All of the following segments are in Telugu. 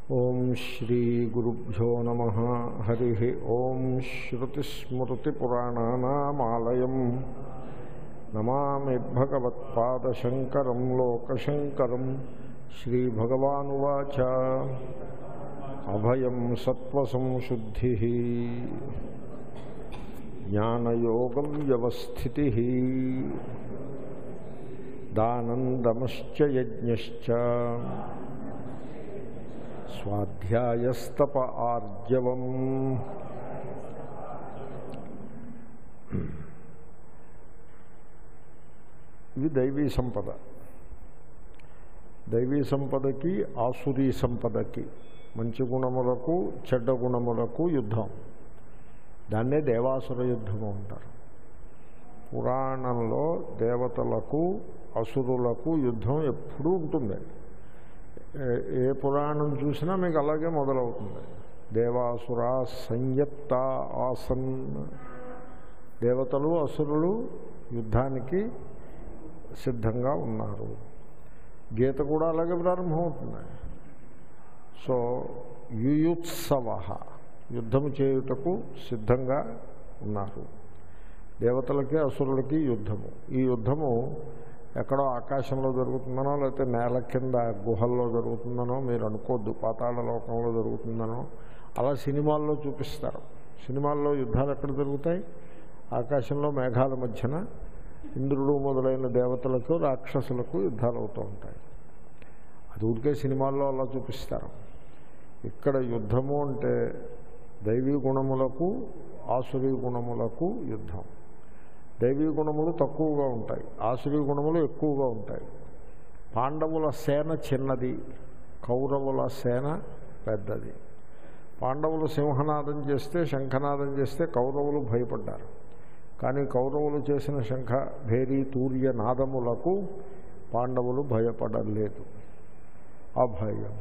ఓం శ్రీ గురుభ్యో నమ హరి ఓం శ్రుతిస్మృతిపురాణానామాలయం నమామి భగవత్పాదశంకరం లోకశంకరం శ్రీభగవానువాచ అభయం సత్వసంశుద్ధి జ్ఞానయోగం వ్యవస్థితి దానందమశ్చ యజ్ఞశ్చ స్వాధ్యాయస్తప ఆర్జవం ఇది దైవీ సంపద దైవీ సంపదకి ఆసురీ సంపదకి మంచి గుణములకు చెడ్డ గుణములకు యుద్ధం దాన్నే దేవాసుర యుద్ధము అంటారు పురాణంలో దేవతలకు అసురులకు యుద్ధం ఎప్పుడూ ఉంటుంది ఏ- ఏ పురాణం చూసినా మీకు అలాగే మొదలవుతుంది దేవాసుర సంయత్త ఆసన్ దేవతలు అసురులు యుద్ధానికి సిద్ధంగా ఉన్నారు గీత కూడా అలాగే ప్రారంభమవుతుంది సో యుయుత్సవ యుద్ధము చేయుటకు సిద్ధంగా ఉన్నారు దేవతలకి అసురులకి యుద్ధము ఈ యుద్ధము ఎక్కడో ఆకాశంలో జరుగుతుందనో లేకపోతే నేల కింద గుహల్లో జరుగుతుందనో మీరు అనుకోద్దు పాతాళ లోకంలో జరుగుతుందనో అలా సినిమాల్లో చూపిస్తారు సినిమాల్లో యుద్ధాలు ఎక్కడ జరుగుతాయి ఆకాశంలో మేఘాల మధ్యన ఇంద్రుడు మొదలైన దేవతలకు రాక్షసులకు యుద్ధాలు అవుతూ ఉంటాయి అది ఊరికే సినిమాల్లో అలా చూపిస్తారు ఇక్కడ యుద్ధము అంటే దైవీ గుణములకు ఆసురీ గుణములకు యుద్ధం దైవీ గుణములు తక్కువగా ఉంటాయి ఆసురీ గుణములు ఎక్కువగా ఉంటాయి పాండవుల సేన చిన్నది కౌరవుల సేన పెద్దది పాండవులు సింహనాదం చేస్తే శంఖనాదం చేస్తే కౌరవులు భయపడ్డారు కానీ కౌరవులు చేసిన శంఖ భేరీ తూర్య నాదములకు పాండవులు భయపడలేదు అభయం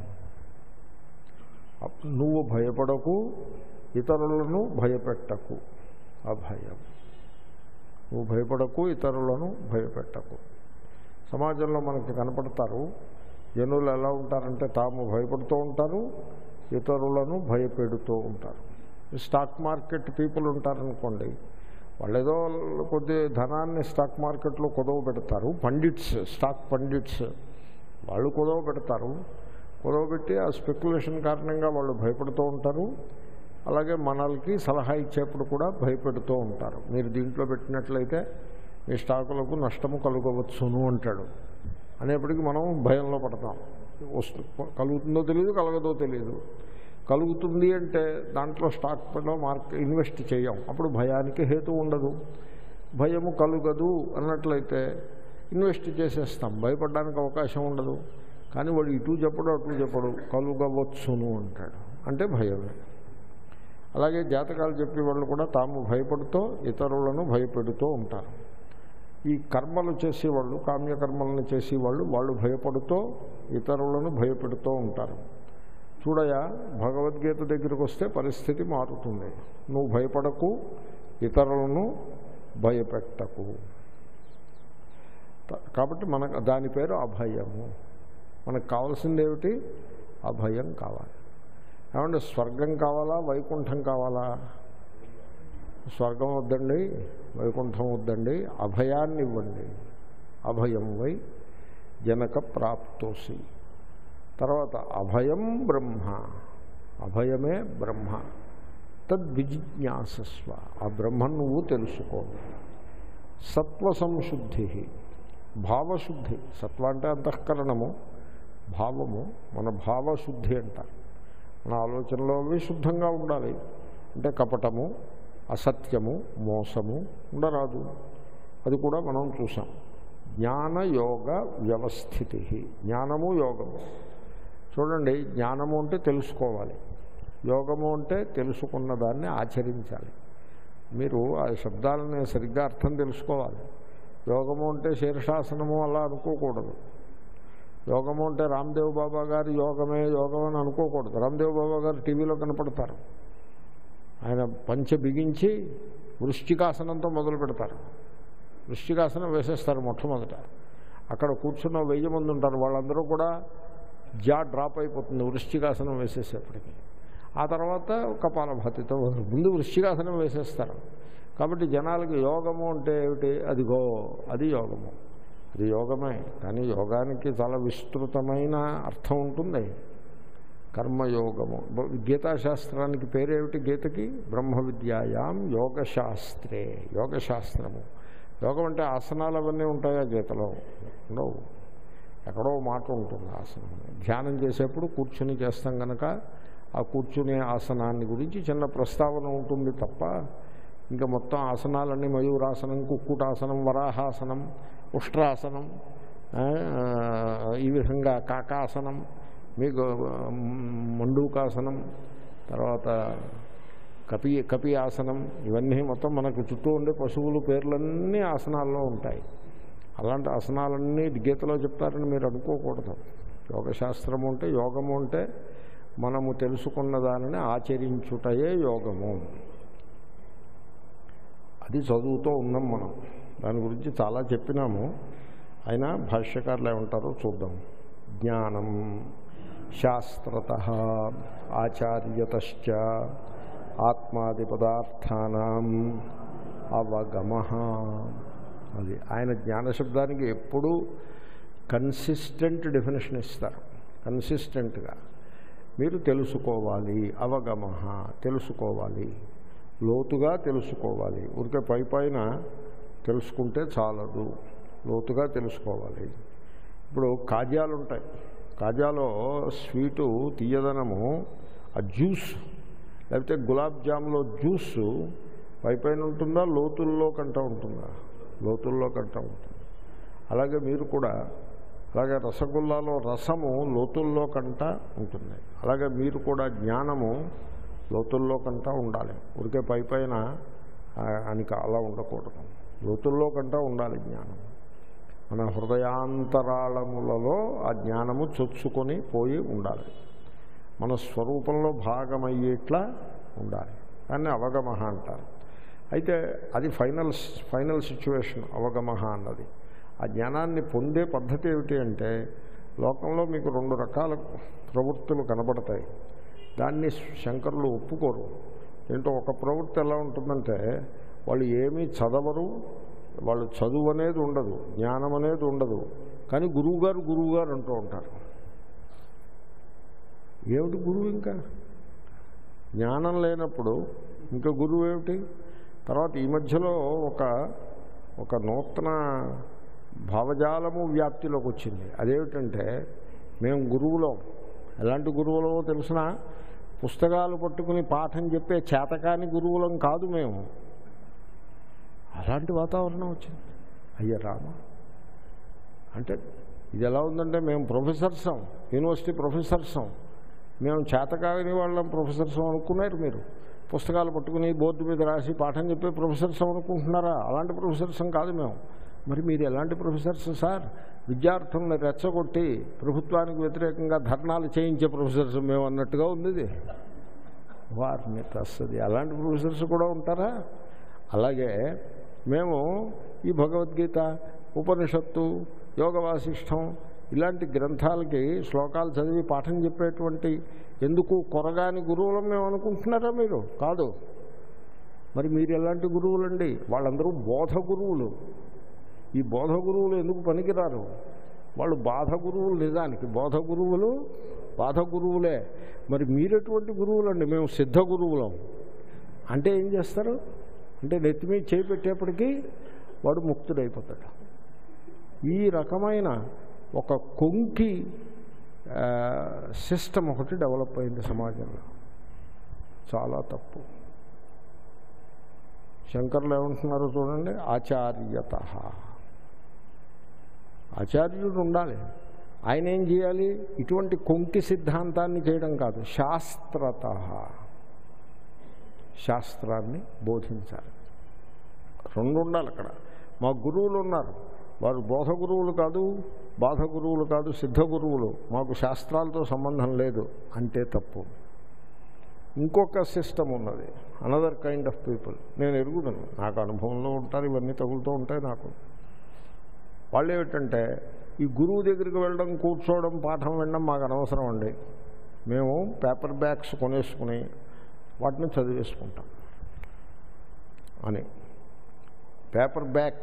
అప్- నువ్వు భయపడకు ఇతరులను భయపెట్టకు అభయం నువ్వు భయపడకు ఇతరులను భయపెట్టకు సమాజంలో మనకి కనపడతారు జనులు ఎలా ఉంటారంటే తాము భయపడుతూ ఉంటారు ఇతరులను భయపెడుతూ ఉంటారు స్టాక్ మార్కెట్ పీపుల్ ఉంటారనుకోండి వాళ్ళు ఏదో కొద్ది ధనాన్ని స్టాక్ మార్కెట్లో కుదవ పెడతారు పండిట్స్ స్టాక్ పండిట్స్ వాళ్ళు కుదవ పెడతారు కుదవ పెట్టి ఆ స్పెక్యులేషన్ కారణంగా వాళ్ళు భయపడుతూ ఉంటారు అలాగే మనల్కి సలహా ఇచ్చేప్పుడు కూడా భయపెడుతూ ఉంటారు మీరు దీంట్లో పెట్టినట్లయితే మీ స్టాకులకు నష్టము కలుగవచ్చును అంటాడు అనేప్పటికీ మనం భయంలో పడతాం వస్తు కలుగుతుందో తెలియదు కలగదో తెలియదు కలుగుతుంది అంటే దాంట్లో స్టాక్లో మార్క్ ఇన్వెస్ట్ చేయం అప్పుడు భయానికి హేతు ఉండదు భయము కలుగదు అన్నట్లయితే ఇన్వెస్ట్ చేసేస్తాం భయపడడానికి అవకాశం ఉండదు కానీ వాడు ఇటు చెప్పడు అటు చెప్పడు కలుగవచ్చును అంటాడు అంటే భయమే అలాగే జాతకాలు చెప్పే వాళ్ళు కూడా తాము భయపడుతూ ఇతరులను భయపెడుతూ ఉంటారు ఈ కర్మలు చేసేవాళ్ళు కామ్యకర్మలను చేసేవాళ్ళు వాళ్ళు భయపడుతూ ఇతరులను భయపెడుతూ ఉంటారు చూడయా భగవద్గీత దగ్గరికి వస్తే పరిస్థితి మారుతుంది నువ్వు భయపడకు ఇతరులను భయపెట్టకు త- కాబట్టి మనకు దాని పేరు అభయము మనకు కావాల్సింది ఏమిటి అభయం కావాలి ఏమంటే స్వర్గం కావాలా వైకుంఠం కావాలా స్వర్గం వద్దండి వైకుంఠం వద్దండి అభయాన్ని ఇవ్వండి అభయం వై జనక ప్రాప్తోసి తర్వాత అభయం బ్రహ్మ అభయమే బ్రహ్మ తద్విజిజ్ఞాసస్వ ఆ బ్రహ్మను నువ్వు తెలుసుకో సత్వ సంశుద్ధి భావశుద్ధి సత్వ అంటే అంతఃకరణము భావము మన భావశుద్ధి అంటారు మన ఆలోచనలో అవి శుద్ధంగా ఉండాలి అంటే కపటము అసత్యము మోసము ఉండరాదు అది కూడా మనం చూసాం జ్ఞానయోగ వ్యవస్థితి జ్ఞానము యోగము చూడండి జ్ఞానము అంటే తెలుసుకోవాలి యోగము అంటే తెలుసుకున్న దాన్ని ఆచరించాలి మీరు ఆ శబ్దాలని సరిగ్గా అర్థం తెలుసుకోవాలి యోగము అంటే శీర్షాసనము అలా అనుకోకూడదు యోగము అంటే రామ్దేవ్ బాబా గారి యోగమే యోగం అని అనుకోకూడదు రామ్దేవ్ బాబా గారు టీవీలో కనపడతారు ఆయన పంచె బిగించి వృష్టికాసనంతో మొదలు పెడతారు వృష్టికాసనం వేసేస్తారు మొట్టమొదట అక్కడ కూర్చున్న వెయ్యి మంది ఉంటారు వాళ్ళందరూ కూడా జా డ్రాప్ అయిపోతుంది వృశ్చికాసనం వేసేసేపటికి ఆ తర్వాత కపాలభాతితో వదలు. ముందు వృశ్చికాసనం వేసేస్తారు కాబట్టి జనాలకి యోగము అంటే ఏమిటి అదిగో అది యోగము అది యోగమే కానీ యోగానికి చాలా విస్తృతమైన అర్థం ఉంటుంది కర్మయోగము బ- గీతాశాస్త్రానికి పేరేమిటి గీతకి బ్రహ్మ విద్యాయాం యోగశాస్త్రే యోగశాస్త్రము యోగం అంటే ఆసనాలు అవన్నీ ఉంటాయా గీతలో ఉండవు ఎక్కడో మాట ఉంటుంది ఆసనం ధ్యానం చేసేప్పుడు కూర్చుని చేస్తాం కనుక ఆ కూర్చునే ఆసనాన్ని గురించి చిన్న ప్రస్తావన ఉంటుంది తప్ప ఇంకా మొత్తం ఆసనాలన్నీ మయూరాసనం కుక్కుటాసనం వరాహాసనం ఉష్ట్రాసనం ఆ, ఈ విధంగా కాకాసనం మీకు మండూకాసనం తర్వాత కపి కపి ఆసనం ఇవన్నీ మొత్తం మనకు చుట్టూ ఉండే పశువులు పేర్లన్నీ ఆసనాల్లో ఉంటాయి అలాంటి ఆసనాలన్నీ గీతలో చెప్తారని మీరు అనుకోకూడదు యోగశాస్త్రము అంటే యోగము అంటే మనము తెలుసుకున్న దానిని ఆచరించుటయే యోగము అది చదువుతూ ఉన్నాం మనం దాని గురించి చాలా చెప్పినాము అయినా భాష్యకారులు ఏమంటారో చూద్దాం జ్ఞానం శాస్త్రత ఆచార్యతశ్చ ఆత్మాది పదార్థానం అవగమ అది ఆయన జ్ఞానశబ్దానికి ఎప్పుడూ కన్సిస్టెంట్ డెఫినేషన్ ఇస్తారు కన్సిస్టెంట్గా మీరు తెలుసుకోవాలి అవగమ తెలుసుకోవాలి లోతుగా తెలుసుకోవాలి ఊరికే పై పైన తెలుసుకుంటే చాలదు లోతుగా తెలుసుకోవాలి ఇప్పుడు కాజాలు ఉంటాయి కాజాలో స్వీటు తీయదనము ఆ జ్యూస్ లేకపోతే గులాబ్ జామ్లో జ్యూస్ పై పైన ఉంటుందా లోతుల్లో కంట ఉంటుందా లోతుల్లో కంట ఉంటుంది అలాగే మీరు కూడా అలాగే రసగుల్లాలో రసము లోతుల్లో కంట ఉంటుంది అలాగే మీరు కూడా జ్ఞానము లోతుల్లో కంట ఉండాలి ఊరికే పై పైన ఆ, అనికి అలా ఉండకూడదు లోతుల్లో కంట ఉండాలి జ్ఞానం మన హృదయాంతరాళములలో ఆ జ్ఞానము చొచ్చుకొని పోయి ఉండాలి మన స్వరూపంలో భాగమయ్యేట్లా ఉండాలి దాన్ని అవగమ అంటారు అయితే అది ఫైనల్ ఫైనల్ సిచ్యువేషన్ అవగమ అన్నది ఆ జ్ఞానాన్ని పొందే పద్ధతి ఏమిటి అంటే లోకంలో మీకు రెండు రకాల ప్రవృత్తులు కనబడతాయి దాన్ని శంకరులు ఒప్పుకోరు ఏంటో ఒక ప్రవృత్తి ఎలా ఉంటుందంటే వాళ్ళు ఏమీ చదవరు వాళ్ళు చదువు అనేది ఉండదు జ్ఞానం అనేది ఉండదు కానీ గురువుగారు గురువుగారు అంటూ ఉంటారు ఏమిటి గురువు ఇంకా జ్ఞానం లేనప్పుడు ఇంకా గురువు ఏమిటి తర్వాత ఈ మధ్యలో ఒక ఒక నూతన భావజాలము వ్యాప్తిలోకి వచ్చింది అదేమిటంటే మేము గురువులం ఎలాంటి గురువులమో తెలిసిన పుస్తకాలు పట్టుకుని పాఠం చెప్పే చేతకాని గురువులం కాదు మేము అలాంటి వాతావరణం వచ్చింది అయ్య రామ అంటే ఇది ఎలా ఉందంటే మేము ప్రొఫెసర్సం యూనివర్సిటీ ప్రొఫెసర్సం మేము చేతకాని వాళ్ళం ప్రొఫెసర్సం అనుకున్నారు మీరు పుస్తకాలు పట్టుకుని బోర్డు మీద రాసి పాఠం చెప్పే ప్రొఫెసర్స్ అనుకుంటున్నారా అలాంటి ప్రొఫెసర్సం కాదు మేము మరి మీరు ఎలాంటి ప్రొఫెసర్స్ సార్ విద్యార్థులను రెచ్చగొట్టి ప్రభుత్వానికి వ్యతిరేకంగా ధర్నాలు చేయించే ప్రొఫెసర్స్ మేము అన్నట్టుగా ఉంది ఇది. వారిని తస్సది అలాంటి ప్రొఫెసర్స్ కూడా ఉంటారా అలాగే మేము ఈ భగవద్గీత ఉపనిషత్తు యోగ వాసిష్టం ఇలాంటి గ్రంథాలకి శ్లోకాలు చదివి పాఠం చెప్పేటువంటి ఎందుకు కొరగాని గురువులం మేము అనుకుంటున్నారా మీరు కాదు మరి మీరు ఎలాంటి గురువులండి వాళ్ళందరూ బోధ గురువులు ఈ బోధ గురువులు ఎందుకు పనికిరారు వాళ్ళు బాధ గురువులు నిజానికి బోధ గురువులు బాధ గురువులే మరి మీరెటువంటి గురువులండి మేము సిద్ధ గురువులం అంటే ఏం చేస్తారు అంటే నెత్తి మీద చేయి పెట్టేప్పటికీ వాడు ముక్తుడైపోతాడు ఈ రకమైన ఒక కొంకి సిస్టమ్ ఒకటి డెవలప్ అయింది సమాజంలో చాలా తప్పు శంకర్లు ఏమంటున్నారో చూడండి ఆచార్యత ఆచార్యుడు ఉండాలి ఆయన ఏం చేయాలి ఇటువంటి కొంకి సిద్ధాంతాన్ని చేయడం కాదు శాస్త్రత శాస్త్రాన్ని బోధించాలి రెండు ఉండాలి అక్కడ మా గురువులు ఉన్నారు వారు బోధ గురువులు కాదు బాధ గురువులు కాదు సిద్ధ గురువులు మాకు శాస్త్రాలతో సంబంధం లేదు అంటే తప్పు ఇంకొక సిస్టమ్ ఉన్నది అనదర్ కైండ్ ఆఫ్ పీపుల్ నేను ఎరుగుతాను నాకు అనుభవంలో ఉంటారు ఇవన్నీ తగులుతూ ఉంటాయి నాకు వాళ్ళు ఏమిటంటే ఈ గురువు దగ్గరికి వెళ్ళడం కూర్చోవడం పాఠం వినడం మాకు అనవసరం అండి మేము పేపర్ బ్యాగ్స్ కొనేసుకుని వాటిని చదివేసుకుంటాం అని పేపర్ బ్యాగ్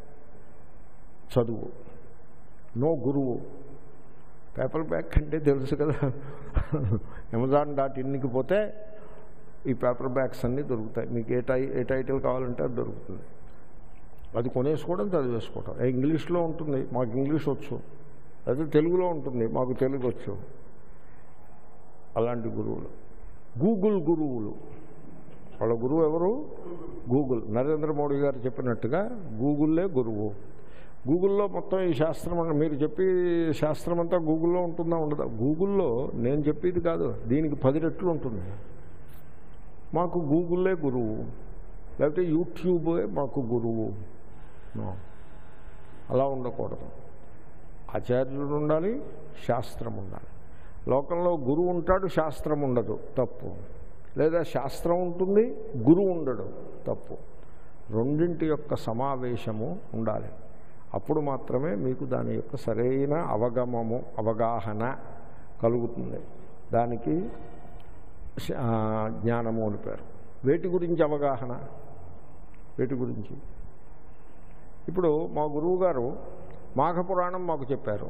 చదువు నో గురువు పేపర్ బ్యాగ్ అంటే తెలుసు కదా అమెజాన్ డాట్ ఇన్కి పోతే ఈ పేపర్ బ్యాగ్స్ అన్నీ దొరుకుతాయి మీకు ఏ టై ఏ టైటిల్ కావాలంటే అది దొరుకుతుంది అది కొనేసుకోవడం చదివేసుకోవడం ఏ ఇంగ్లీష్లో ఉంటుంది మాకు ఇంగ్లీష్ వచ్చు అయితే తెలుగులో ఉంటుంది మాకు తెలుగు వచ్చు అలాంటి గురువులు గూగుల్ గురువులు వాళ్ళ గురువు ఎవరు గూగుల్ నరేంద్ర మోడీ గారు చెప్పినట్టుగా గూగుల్లే గురువు గూగుల్లో మొత్తం ఈ శాస్త్రం అన్న- మీరు చెప్పి శాస్త్రం అంతా గూగుల్లో ఉంటుందా ఉండదా గూగుల్లో నేను చెప్పేది కాదు దీనికి పది రెట్లు ఉంటుంది మాకు గూగుల్లే గురువు లేకపోతే యూట్యూబే మాకు గురువు నో అలా ఉండకూడదు ఆచార్యుడు ఉండాలి శాస్త్రం ఉండాలి లోకంలో గురువు ఉంటాడు శాస్త్రం ఉండదు తప్పు లేదా శాస్త్రం ఉంటుంది గురువు ఉండడు తప్పు రెండింటి యొక్క సమావేశము ఉండాలి అప్పుడు మాత్రమే మీకు దాని యొక్క సరైన అవగమము అవగాహన కలుగుతుంది దానికి శ- ఆ, జ్ఞానము అని పేరు వేటి గురించి అవగాహన వేటి గురించి ఇప్పుడు మా గురువు గారు మాఘపురాణం మాకు చెప్పారు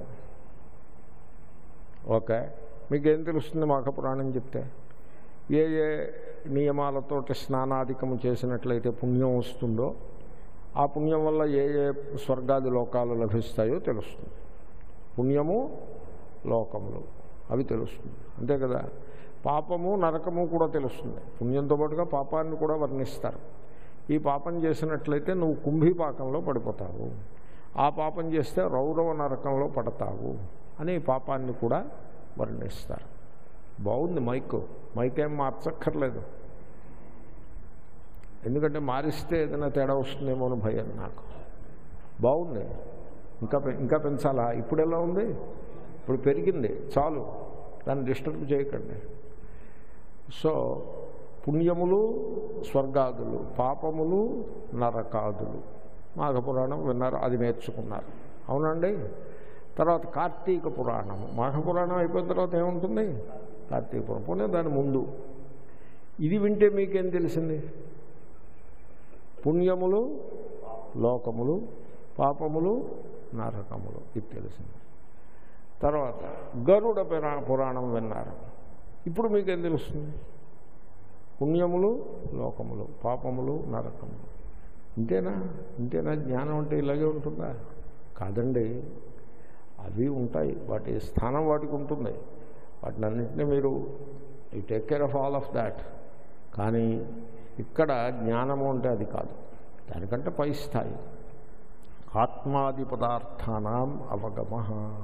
ఓకే మీకేం తెలుస్తుంది మాఘపురాణం చెప్తే ఏ ఏ నియమాలతోటి స్నానాధికము చేసినట్లయితే పుణ్యం వస్తుందో ఆ పుణ్యం వల్ల ఏ ఏ స్వర్గాది లోకాలు లభిస్తాయో తెలుస్తుంది పుణ్యము లోకములు అవి తెలుస్తుంది అంతే కదా పాపము నరకము కూడా తెలుస్తుంది పుణ్యంతో పాటుగా పాపాన్ని కూడా వర్ణిస్తారు ఈ పాపం చేసినట్లయితే నువ్వు కుంభీపాకంలో పడిపోతావు ఆ పాపం చేస్తే రౌరవ నరకంలో పడతావు అని పాపాన్ని కూడా వర్ణిస్తారు బాగుంది మైక్ మైక్ ఏం మార్చక్కర్లేదు ఎందుకంటే మారిస్తే ఏదైనా తేడా వస్తుందేమో అని భయం నాకు బాగుంది ఇంకా పె- ఇంకా పెంచాలా ఇప్పుడు ఎలా ఉంది ఇప్పుడు పెరిగింది చాలు దాన్ని డిస్టర్బ్ చేయకండి సో పుణ్యములు స్వర్గాదులు పాపములు నరకాదులు మాఘపురాణం విన్నారు అది నేర్చుకున్నారు అవునండి తర్వాత కార్తీక పురాణము మాఘపురాణం అయిపోయిన తర్వాత ఏముంటుంది కార్తీక పురాణం పోనీ దాని ముందు ఇది వింటే మీకేం తెలిసింది పుణ్యములు లోకములు పాపములు నరకములు ఇది తెలిసింది తర్వాత గరుడ పురా- పురాణం విన్నారు ఇప్పుడు మీకేం తెలుస్తుంది పుణ్యములు లోకములు పాపములు నరకములు ఇంతేనా ఇంతేనా జ్ఞానం అంటే ఇలాగే ఉంటుందా కాదండి అవి ఉంటాయి వాటి స్థానం వాటికి ఉంటుంది వాటిని అన్నింటినీ మీరు you take care of all of that కానీ ఇక్కడ జ్ఞానము అంటే అది కాదు దానికంటే పై స్థాయి ఆత్మాది పదార్థానాం అవగమ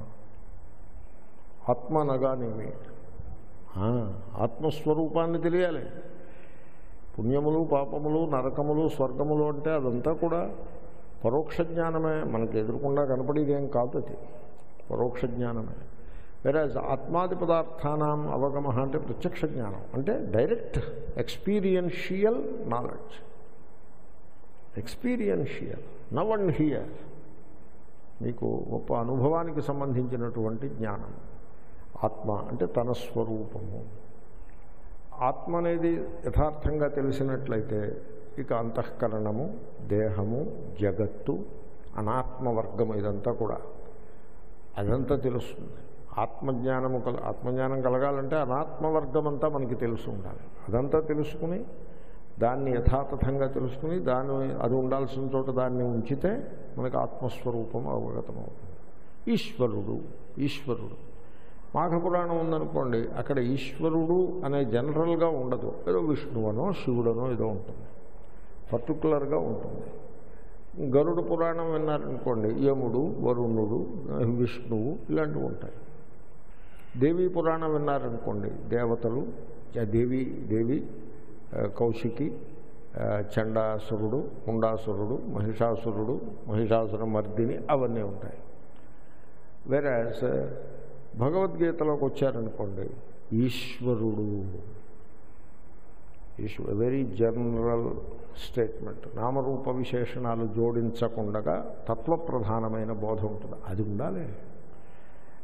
ఆత్మ అనగానేమి ఆ, ఆత్మస్వరూపాన్ని తెలియాలి పుణ్యములు పాపములు నరకములు స్వర్గములు అంటే అదంతా కూడా పరోక్ష జ్ఞానమే మనకి ఎదురకుండా కనపడేదేం కాదు అది పరోక్ష జ్ఞానమే వేరే ఆత్మాది పదార్థానం అవగమ అంటే ప్రత్యక్ష జ్ఞానం అంటే direct experiential knowledge experiential now and here మీకు గొప్ప అనుభవానికి సంబంధించినటువంటి జ్ఞానం ఆత్మ అంటే తన స్వరూపము ఆత్మ అనేది యథార్థంగా తెలిసినట్లయితే ఇక అంతఃకరణము దేహము జగత్తు అనాత్మవర్గము ఇదంతా కూడా అదంతా తెలుస్తుంది ఆత్మజ్ఞానము కల ఆత్మజ్ఞానం కలగాలంటే అనాత్మవర్గం అంతా మనకి తెలుసు ఉండాలి అదంతా తెలుసుకుని దాన్ని యథాతథంగా తెలుసుకుని దాన్ని అది ఉండాల్సిన చోట దాన్ని ఉంచితే మనకు ఆత్మస్వరూపం అవగతమవుతుంది ఈశ్వరుడు ఈశ్వరుడు మాఘపురాణం ఉందనుకోండి అక్కడ ఈశ్వరుడు అనే జనరల్గా ఉండదు ఏదో విష్ణువనో శివుడనో ఏదో ఉంటుంది పర్టికులర్గా ఉంటుంది గరుడ పురాణం విన్నారనుకోండి యముడు వరుణుడు విష్ణువు ఇలాంటివి ఉంటాయి దేవీ పురాణం విన్నారనుకోండి దేవతలు ఆ దేవి దేవి ఆ, కౌశికి ఆ, చండాసురుడు ముండాసురుడు మహిషాసురుడు మహిషాసుర మర్దిని అవన్నీ ఉంటాయి వేరే భగవద్గీతలోకి వచ్చారనుకోండి ఈశ్వరుడు ఈశ్వరు వెరీ జనరల్ స్టేట్మెంట్ నామరూప విశేషణాలు జోడించకుండా తత్వప్రధానమైన బోధ ఉంటుంది అది ఉండాలి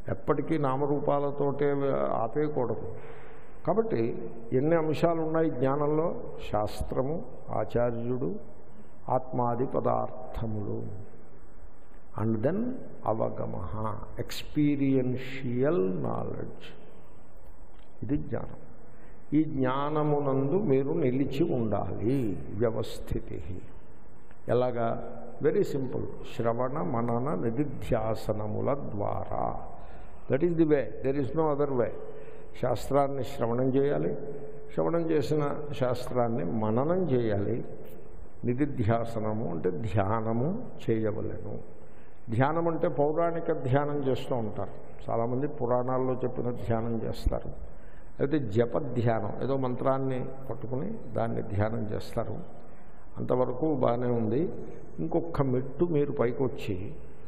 ఎప్పటికీ నామరూపాలతోటే ఆపేయకూడదు కాబట్టి ఎన్ని అంశాలు ఉన్నాయి జ్ఞానంలో శాస్త్రము ఆచార్యుడు ఆత్మాది పదార్థములు అండ్ దెన్ అవగమ ఎక్స్పీరియన్షియల్ నాలెడ్జ్ ఇది జ్ఞానం ఈ జ్ఞానమునందు మీరు నిలిచి ఉండాలి వ్యవస్థితి ఎలాగా వెరీ సింపుల్ శ్రవణ మనన నిధిధ్యాసనముల ద్వారా that is the way there is no other way శాస్త్రాన్ని శ్రవణం చేయాలి శ్రవణం చేసిన శాస్త్రాన్ని మననం చేయాలి నిధిధ్యాసనము అంటే ధ్యానము చేయవలెను ధ్యానం అంటే పౌరాణిక ధ్యానం చేస్తూ ఉంటారు చాలామంది పురాణాల్లో చెప్పిన ధ్యానం చేస్తారు అయితే జప ధ్యానం ఏదో మంత్రాన్ని పట్టుకుని దాన్ని ధ్యానం చేస్తారు అంతవరకు బాగానే ఉంది ఇంకొక మెట్టు మీరు పైకి వచ్చి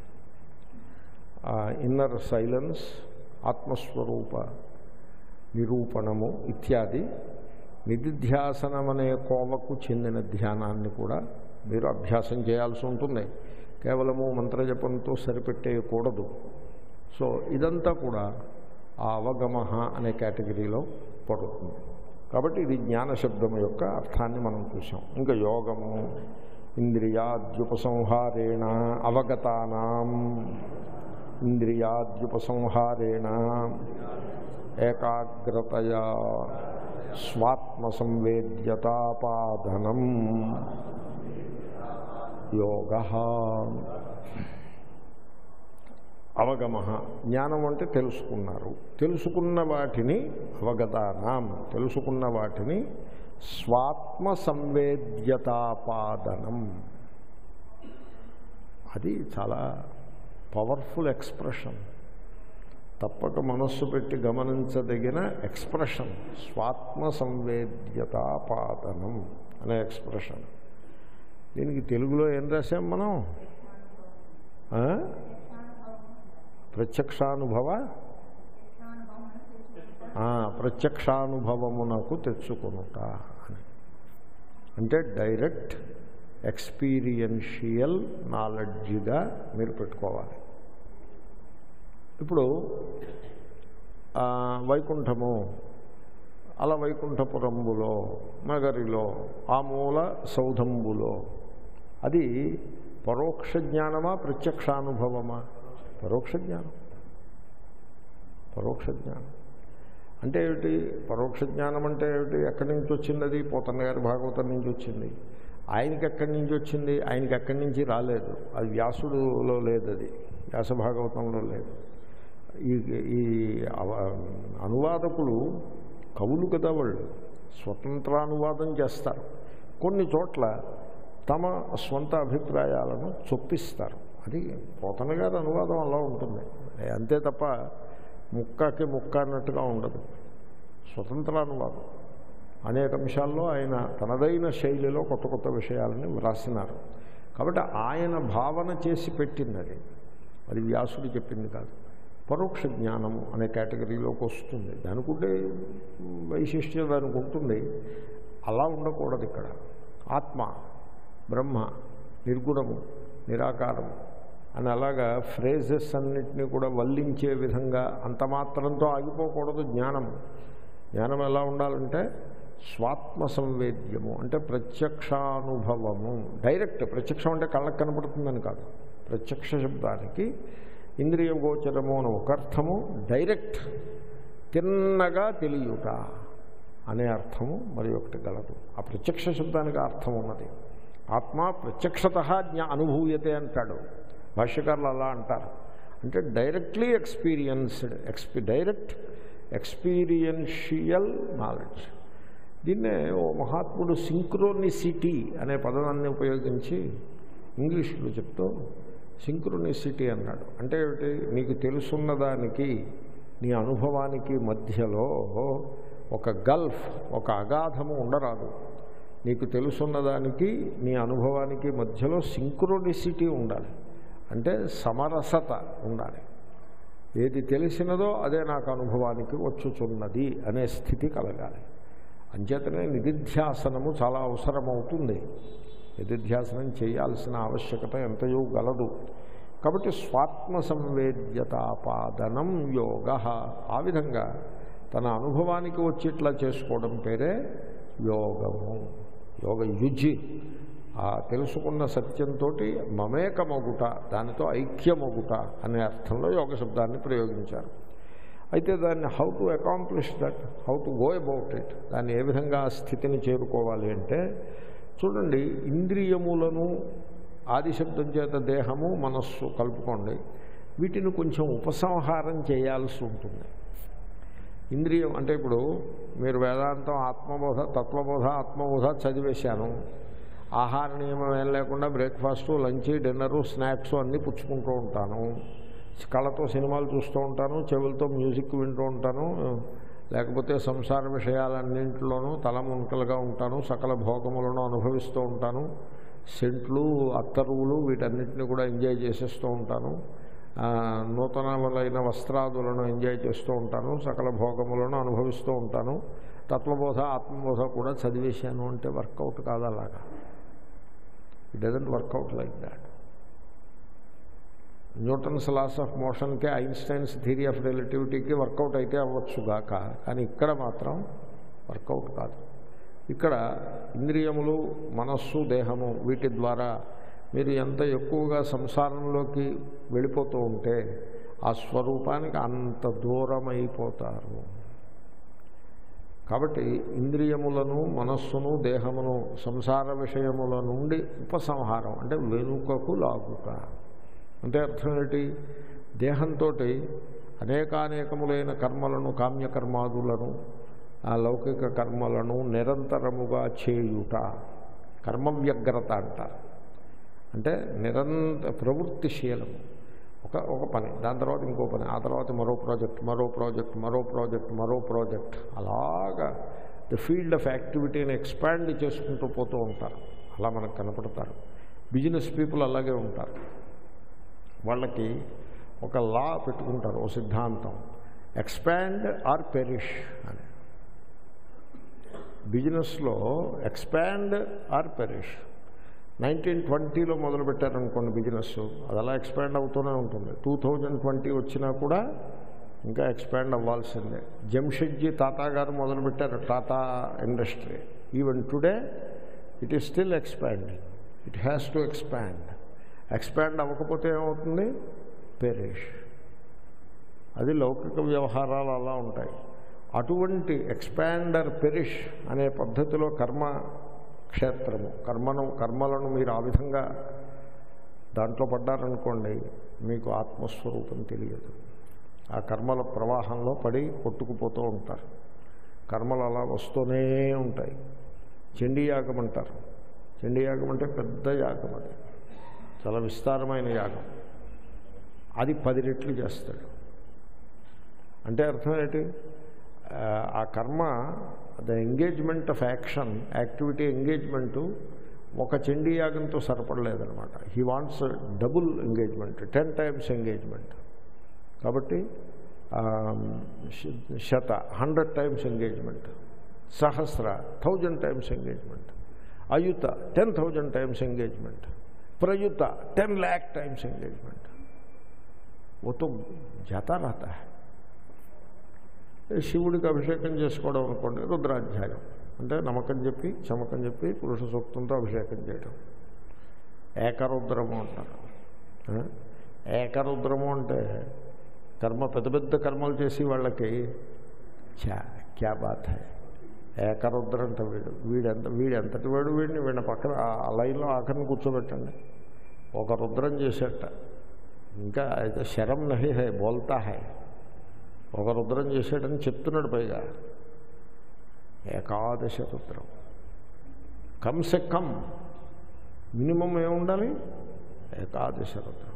ఇన్నర్ సైలెన్స్ ఆత్మస్వరూప నిరూపణము ఇత్యాది నిధిధ్యాసనం అనే కోవకు చెందిన ధ్యానాన్ని కూడా మీరు అభ్యాసం చేయాల్సి ఉంటుంది కేవలము మంత్రజపంతో సరిపెట్టేయకూడదు సో ఇదంతా కూడా ఆ అవగమ అనే కేటగిరీలో పడుతుంది కాబట్టి ఇది జ్ఞానశబ్దం యొక్క అర్థాన్ని మనం చూసాం ఇంకా యోగము ఇంద్రియాద్యుపసంహారేణ అవగతానాం ఇంద్రియాద్యుపసంహారేణ ఏకాగ్రతయా స్వాత్మసంవేద్యతాపాదనం యోగ అవగమ జ్ఞానం అంటే తెలుసుకున్నారు తెలుసుకున్న వాటిని అవగతానాం తెలుసుకున్న వాటిని స్వాత్మ సంవేద్యతాపాదనం అది చాలా పవర్ఫుల్ ఎక్స్ప్రెషన్ తప్పక మనస్సు పెట్టి గమనించదగిన ఎక్స్ప్రెషన్ స్వాత్మ సంవేద్యతాపాదనం అనే ఎక్స్ప్రెషన్ దీనికి తెలుగులో ఏం రాసాం మనం ఆ? ప్రత్యక్షానుభవ ఆ, ప్రత్యక్షానుభవమునకు తెచ్చుకొనుట అని అంటే డైరెక్ట్ ఎక్స్పీరియన్షియల్ నాలెడ్జ్గా మీరు పెట్టుకోవాలి ఇప్పుడు ఆ, వైకుంఠము అలా వైకుంఠపురంబులో నగరిలో ఆ మూల సౌధంబులో అది పరోక్ష జ్ఞానమా ప్రత్యక్షానుభవమా పరోక్ష జ్ఞానం పరోక్ష జ్ఞానం అంటే ఏమిటి పరోక్ష జ్ఞానం అంటే ఏమిటి ఎక్కడి నుంచి వచ్చింది అది పోతన్న గారి భాగవతం నుంచి వచ్చింది ఆయనకి ఎక్కడి నుంచి వచ్చింది ఆయనకి ఎక్కడి నుంచి రాలేదు అది వ్యాసుడులో లేదు అది వ్యాస భాగవతంలో లేదు ఈ ఈ అవ- అనువాదకులు కవులు కదా వాళ్ళు స్వతంత్రానువాదం చేస్తారు కొన్ని చోట్ల తమ స్వంత అభిప్రాయాలను చొప్పిస్తారు అది పోతన గారి అనువాదం అలా ఉంటుంది అంతే తప్ప ముక్కకి ముక్క అన్నట్టుగా ఉండదు స్వతంత్ర అనువాదం అనేక అంశాల్లో ఆయన తనదైన శైలిలో కొత్త కొత్త విషయాలని వ్రాసినారు కాబట్టి ఆయన భావన చేసి పెట్టింది అది అది వ్యాసుడు చెప్పింది కాదు పరోక్ష జ్ఞానము అనే కేటగిరీలోకి వస్తుంది దానికి ఉండే వైశిష్ట్యం దానికి ఉంటుంది అలా ఉండకూడదు ఇక్కడ ఆత్మ బ్రహ్మ నిర్గుణము నిరాకారము అని అలాగా ఫ్రేజెస్ అన్నిటినీ కూడా వల్లించే విధంగా అంత మాత్రంతో ఆగిపోకూడదు జ్ఞానము జ్ఞానం ఎలా ఉండాలంటే స్వాత్మ సంవేద్యము అంటే ప్రత్యక్షానుభవము డైరెక్ట్ ప్రత్యక్షం అంటే కళ్ళకు కనపడుతుందని కాదు ప్రత్యక్ష శబ్దానికి ఇంద్రియ గోచరము అని ఒక అర్థము డైరెక్ట్ తిన్నగా తెలియుట అనే అర్థము మరి ఒకటి గలదు ఆ ప్రత్యక్ష శబ్దానికి అర్థం ఉన్నది ఆత్మ ప్రత్యక్షత జ్ఞా అనుభూయతే అంటాడు భాష్యకారులు అలా అంటారు అంటే డైరెక్ట్లీ ఎక్స్పీరియన్స్డ్ ఎక్స్పీ డైరెక్ట్ ఎక్స్పీరియన్షియల్ నాలెడ్జ్ దీన్నే ఓ మహాత్ముడు సింక్రోనిసిటీ అనే పదాన్ని ఉపయోగించి ఇంగ్లీష్లో చెప్తూ సింక్రోనిసిటీ అన్నాడు అంటే ఏమిటి నీకు తెలుసున్న దానికి నీ అనుభవానికి మధ్యలో ఒక గల్ఫ్ ఒక అగాధము ఉండరాదు నీకు తెలుసున్న దానికి నీ అనుభవానికి మధ్యలో సింక్రోనిసిటీ ఉండాలి అంటే సమరసత ఉండాలి ఏది తెలిసినదో అదే నాకు అనుభవానికి వచ్చుచున్నది అనే స్థితి కలగాలి అంచేతనే నిధిధ్యాసనము చాలా అవసరమవుతుంది నిధిధ్యాసనం చేయాల్సిన ఆవశ్యకత ఎంతయో గలదు కాబట్టి స్వాత్మ సంవేద్యతాపాదనం యోగ ఆ విధంగా తన అనుభవానికి వచ్చి ఇట్లా చేసుకోవడం పేరే యోగము యోగ యుజి ఆ తెలుసుకున్న సత్యంతో మమేకమొగుట దానితో ఐక్యమొగుట అనే అర్థంలో యోగ శబ్దాన్ని ప్రయోగించారు అయితే దాన్ని how to accomplish that how to go about it దాన్ని ఏ విధంగా ఆ స్థితిని చేరుకోవాలి అంటే చూడండి ఇంద్రియములను ఆదిశబ్దం చేత దేహము మనస్సు కలుపుకోండి వీటిని కొంచెం ఉపసంహారం చేయాల్సి ఉంటుంది ఇంద్రియం అంటే ఇప్పుడు మీరు వేదాంతం ఆత్మబోధ తత్వబోధ ఆత్మబోధ చదివేశాను ఆహార నియమం ఏం లేకుండా బ్రేక్ఫాస్టు లంచ్ డిన్నరు స్నాక్స్ అన్నీ పుచ్చుకుంటూ ఉంటాను కళ్ళతో సినిమాలు చూస్తూ ఉంటాను చెవులతో మ్యూజిక్ వింటూ ఉంటాను లేకపోతే సంసార విషయాలన్నింటిలోనూ తలమునకలుగా ఉంటాను సకల భోగములను అనుభవిస్తూ ఉంటాను సెంట్లు అత్తరువులు వీటన్నిటిని కూడా ఎంజాయ్ చేసేస్తూ ఉంటాను ఆ, నూతనములైన వస్త్రాదులను ఎంజాయ్ చేస్తూ ఉంటాను సకల భోగములను అనుభవిస్తూ ఉంటాను తత్వబోధ ఆత్మబోధ కూడా చదివేశాను అంటే వర్కౌట్ కాదు అలాగా it doesn't work out like that Newton's laws of మోషన్కి ఐన్స్టైన్స్ థియరీ ఆఫ్ రిలేటివిటీకి వర్కౌట్ అయితే అవ్వచ్చుగాక కానీ ఇక్కడ మాత్రం వర్కౌట్ కాదు ఇక్కడ ఇంద్రియములు మనస్సు దేహము వీటి ద్వారా మీరు ఎంత ఎక్కువగా సంసారంలోకి వెళ్ళిపోతూ ఉంటే ఆ స్వరూపానికి అంత దూరం అయిపోతారు కాబట్టి ఇంద్రియములను మనస్సును దేహమును సంసార విషయముల నుండి ఉపసంహారం అంటే వెనుకకు లాగుక అంటే అర్థం ఏంటి దేహంతో అనేకానేకములైన కర్మలను కామ్యకర్మాదులను ఆ లౌకిక కర్మలను నిరంతరముగా చేయుట కర్మవ్యగ్రత అంటారు అంటే నిరంతర ప్రవృత్తిశీలము ఒక ఒక పని దాని తర్వాత ఇంకో పని ఆ తర్వాత మరో ప్రాజెక్ట్ మరో ప్రాజెక్ట్ మరో ప్రాజెక్ట్ మరో ప్రాజెక్ట్ అలాగా ద ఫీల్డ్ ఆఫ్ యాక్టివిటీని ఎక్స్పాండ్ చేసుకుంటూ పోతూ ఉంటారు అలా మనకు కనపడతారు బిజినెస్ పీపుల్ అలాగే ఉంటారు వాళ్ళకి ఒక లా పెట్టుకుంటారు ఓ సిద్ధాంతం ఎక్స్పాండ్ ఆర్ పెరిష్ అని బిజినెస్లో ఎక్స్పాండ్ ఆర్ పెరిష్ నైన్టీన్ ట్వంటీలో మొదలుపెట్టారనుకోండి బిజినెస్ అది అలా ఎక్స్పాండ్ అవుతూనే ఉంటుంది టూ థౌజండ్ ట్వంటీ వచ్చినా కూడా ఇంకా ఎక్స్పాండ్ అవ్వాల్సిందే జంషెడ్జీ టాటా గారు మొదలుపెట్టారు Tata industry even today it is still expanding it has to expand expand అవ్వకపోతే ఏమవుతుంది పెరిష్ అది లౌకిక వ్యవహారాలు అలా ఉంటాయి అటువంటి ఎక్స్పాండర్ పెరిష్ అనే పద్ధతిలో కర్మ క్షేత్రము కర్మను కర్మలను మీరు ఆ విధంగా దాంట్లో పడ్డారనుకోండి మీకు ఆత్మస్వరూపం తెలియదు ఆ కర్మల ప్రవాహంలో పడి కొట్టుకుపోతూ ఉంటారు కర్మలు అలా వస్తూనే ఉంటాయి చండీ యాగం అంటారు చండీ యాగం అంటే పెద్ద యాగం అది చాలా విస్తారమైన యాగం అది పది రెట్లు చేస్తాడు అంటే అర్థం ఏంటి ఆ, ఆ కర్మ the engagement of action activity engagement ఒక చండీ యాగంతో సరిపడలేదనమాట he wants double engagement ten times engagement కాబట్టి ఆ, శ- శత హండ్రెడ్ టైమ్స్ ఎంగేజ్మెంట్ సహస్ర థౌజండ్ టైమ్స్ ఎంగేజ్మెంట్ అయుత టెన్ థౌజండ్ టైమ్స్ ఎంగేజ్మెంట్ ప్రయుత టెన్ ల్యాక్ టైమ్స్ ఎంगेजमेंट वो तो जाता रहता है శివుడికి అభిషేకం చేసుకోవడం అనుకోండి రుద్రాధ్యాయం అంటే నమ్మకం చెప్పి చమకం చెప్పి పురుష సూక్తంతో అభిషేకం చేయడం ఏకరుద్రము అంటారు ఆ? ఏకరుద్రము అంటే కర్మ పెద్ద పెద్ద కర్మలు చేసి వాళ్ళకి చా క్యా బాత్ హై ఏకరుద్ర అంట వీడు వీడెంత వీడెంతటి వాడు వీడిని వీడిని పక్కన ఆ లైన్లో ఆఖరిని కూర్చోబెట్టండి ఒక రుద్రం చేసేట ఇంకా అయితే శరం నహి హై బోల్తా హై ఒక రుద్రం చేసాడని చెప్తున్నాడు పైగా ఏకాదశ రుద్రం కమ్సె కమ్ మినిమం ఏముండాలి ఏకాదశ రుద్రం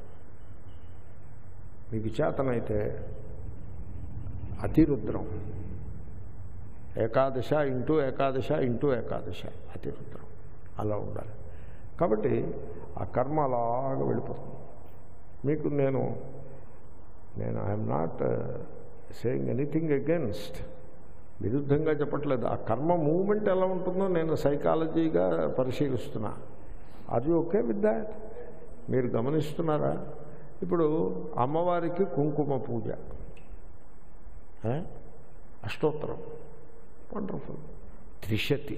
మీకు చేతనైతే అతిరుద్రం ఏకాదశ ఇంటూ ఏకాదశ ఇంటూ ఏకాదశ అతిరుద్రం అలా ఉండాలి కాబట్టి ఆ కర్మ అలాగా వెళ్ళిపోతుంది మీకు నేను నేను I'm not saying anything against విరుద్ధంగా చెప్పట్లేదు ఆ కర్మ మూమెంట్ ఎలా ఉంటుందో నేను సైకాలజీగా పరిశీలిస్తున్నా అది ఓకే విత్ దాట్ మీరు గమనిస్తున్నారా ఇప్పుడు అమ్మవారికి కుంకుమ పూజ ఏ? అష్టోత్తరం వండర్ఫుల్ త్రిశతి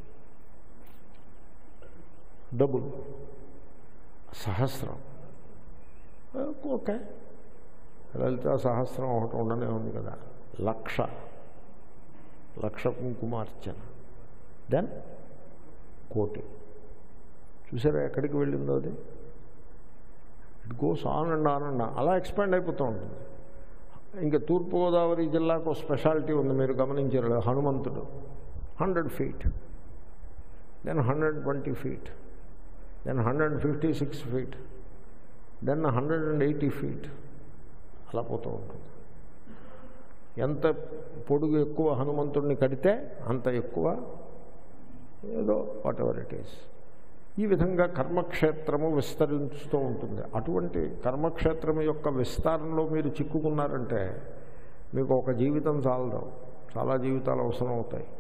డబుల్ సహస్రం ఏ, ఓకే లలిత సహస్రం ఒకటి ఉండనే ఉంది కదా లక్ష లక్ష కుంకుమార్చన దెన్ కోటి చూసారా ఎక్కడికి వెళ్ళిందో అది it goes on and on and అలా ఎక్స్పాండ్ అయిపోతూ ఉంటుంది ఇంకా తూర్పుగోదావరి జిల్లాకు ఒక స్పెషాలిటీ ఉంది మీరు గమనించారు హనుమంతుడు hundred feet then hundred twenty feet then hundred fifty six feet then hundred and eighty feet అలా పోతూ ఉంటుంది ఎంత పొడుగు ఎక్కువ హనుమంతుడిని కడితే అంత ఎక్కువ ఏదో వాట్ ఎవర్ ఇట్ ఈస్ ఈ విధంగా కర్మక్షేత్రము విస్తరిస్తూ ఉంటుంది అటువంటి కర్మక్షేత్రం యొక్క విస్తారంలో మీరు చిక్కుకున్నారంటే మీకు ఒక జీవితం చాలదు చాలా జీవితాలు అవసరం అవుతాయి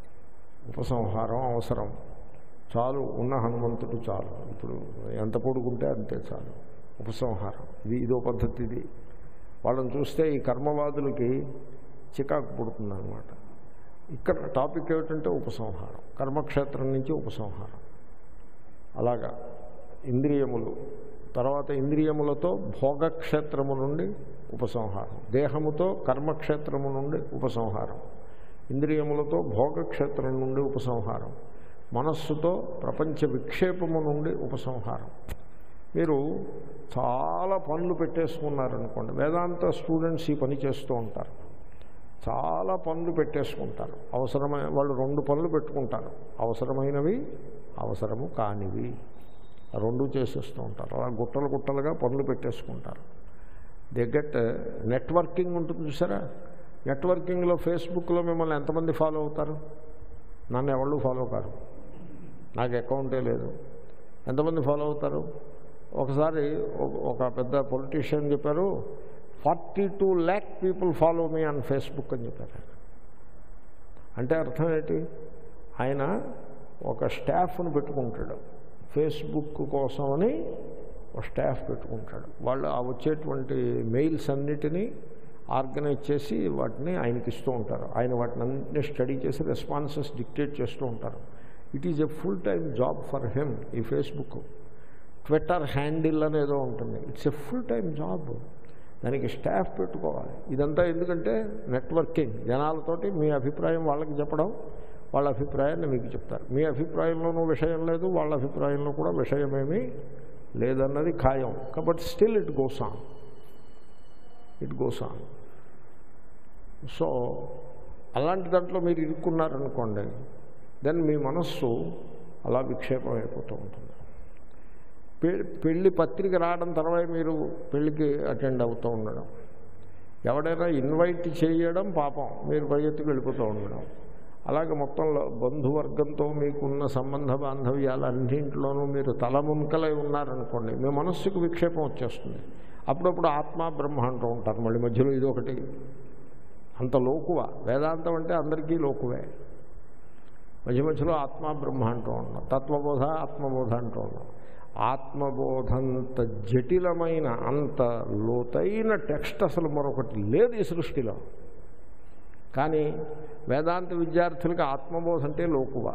ఉపసంహారం అవసరం చాలు ఉన్న హనుమంతుడు చాలు ఇప్పుడు ఎంత పొడుగుంటే అంతే చాలు ఉపసంహారం ఇది ఇదో పద్ధతి ఇది వాళ్ళని చూస్తే ఈ కర్మవాదులకి చికాకు పుడుతుందన్నమాట ఇక్కడ టాపిక్ ఏమిటంటే ఉపసంహారం కర్మక్షేత్రం నుంచి ఉపసంహారం అలాగా ఇంద్రియములు తర్వాత ఇంద్రియములతో భోగక్షేత్రము నుండి ఉపసంహారం దేహముతో కర్మక్షేత్రము నుండి ఉపసంహారం ఇంద్రియములతో భోగక్షేత్రం నుండి ఉపసంహారం మనస్సుతో ప్రపంచ విక్షేపము నుండి ఉపసంహారం మీరు చాలా పనులు పెట్టేసుకున్నారనుకోండి వేదాంత స్టూడెంట్స్ ఈ పని చేస్తూ ఉంటారు చాలా పనులు పెట్టేసుకుంటారు అవసరమైన వాళ్ళు రెండు పనులు పెట్టుకుంటారు అవసరమైనవి అవసరము కానివి ఆ రెండు చేసేస్తూ ఉంటారు అలా గుట్టలు గుట్టలుగా పనులు పెట్టేసుకుంటారు దగ్గట్ నెట్వర్కింగ్ ఉంటుంది చూసారా నెట్వర్కింగ్లో ఫేస్బుక్లో మిమ్మల్ని ఎంతమంది ఫాలో అవుతారు నన్ను ఎవళ్ళు ఫాలో కారు నాకు అకౌంటే లేదు ఎంతమంది ఫాలో అవుతారు ఒకసారి ఒక- ఒక పెద్ద పొలిటీషియన్ చెప్పారు forty two lakh people follow me on Facebook అని చెప్పారు ఆయన. అంటే అర్థం ఏంటి ఆయన ఒక స్టాఫ్ను పెట్టుకుంటాడు ఫేస్బుక్ కోసమని ఒక స్టాఫ్ పెట్టుకుంటాడు వాళ్ళు ఆ వచ్చేటువంటి మెయిల్స్ అన్నిటినీ ఆర్గనైజ్ చేసి వాటిని ఆయనకి ఇస్తూ ఉంటారు ఆయన వాటిని అన్నింటినీ స్టడీ చేసి రెస్పాన్సెస్ డిక్టేట్ చేస్తూ ఉంటారు it is a full time job for him ఈ ఫేస్బుక్ ట్విట్టర్ హ్యాండిల్ అనేదో ఉంటుంది it's a full time job దానికి స్టాఫ్ పెట్టుకోవాలి ఇదంతా ఎందుకంటే నెట్వర్కింగ్ జనాలతోటి మీ అభిప్రాయం వాళ్ళకి చెప్పడం వాళ్ళ అభిప్రాయాన్ని మీకు చెప్తారు మీ అభిప్రాయంలోనూ విషయం లేదు వాళ్ళ అభిప్రాయంలో కూడా విషయమేమీ లేదన్నది ఖాయం కాబట్టి still it goes on it goes on so అలాంటి దాంట్లో మీరు ఇరుక్కున్నారనుకోండి దెన్ మీ మనస్సు అలా విక్షేపం అయిపోతూ ఉంటుంది పె- పెళ్లి పత్రిక రావడం తర్వాత మీరు పెళ్లికి అటెండ్ అవుతూ ఉండడం ఎవడైనా ఇన్వైట్ చేయడం పాపం మీరు పరిగెత్తుకు వెళ్ళిపోతూ ఉండడం అలాగే మొత్తంలో బంధువర్గంతో మీకున్న సంబంధ బాంధవ్యాలన్నింటిలోనూ మీరు తలమునకలై ఉన్నారనుకోండి మీ మనస్సుకు విక్షేపం వచ్చేస్తుంది అప్పుడప్పుడు ఆత్మ బ్రహ్మ అంటూ ఉంటారు మళ్ళీ మధ్యలో ఇదొకటి అంత లోకువ వేదాంతం అంటే అందరికీ లోకువే మధ్య మధ్యలో ఆత్మ బ్రహ్మ అంటూ ఉన్నాం తత్వబోధ ఆత్మబోధ అంటూ ఉన్నాం ఆత్మబోధంత జటిలమైన అంత లోతైన టెక్స్ట్ అసలు మరొకటి లేదు ఈ సృష్టిలో కానీ వేదాంత విద్యార్థులకి ఆత్మబోధ అంటే లోకువ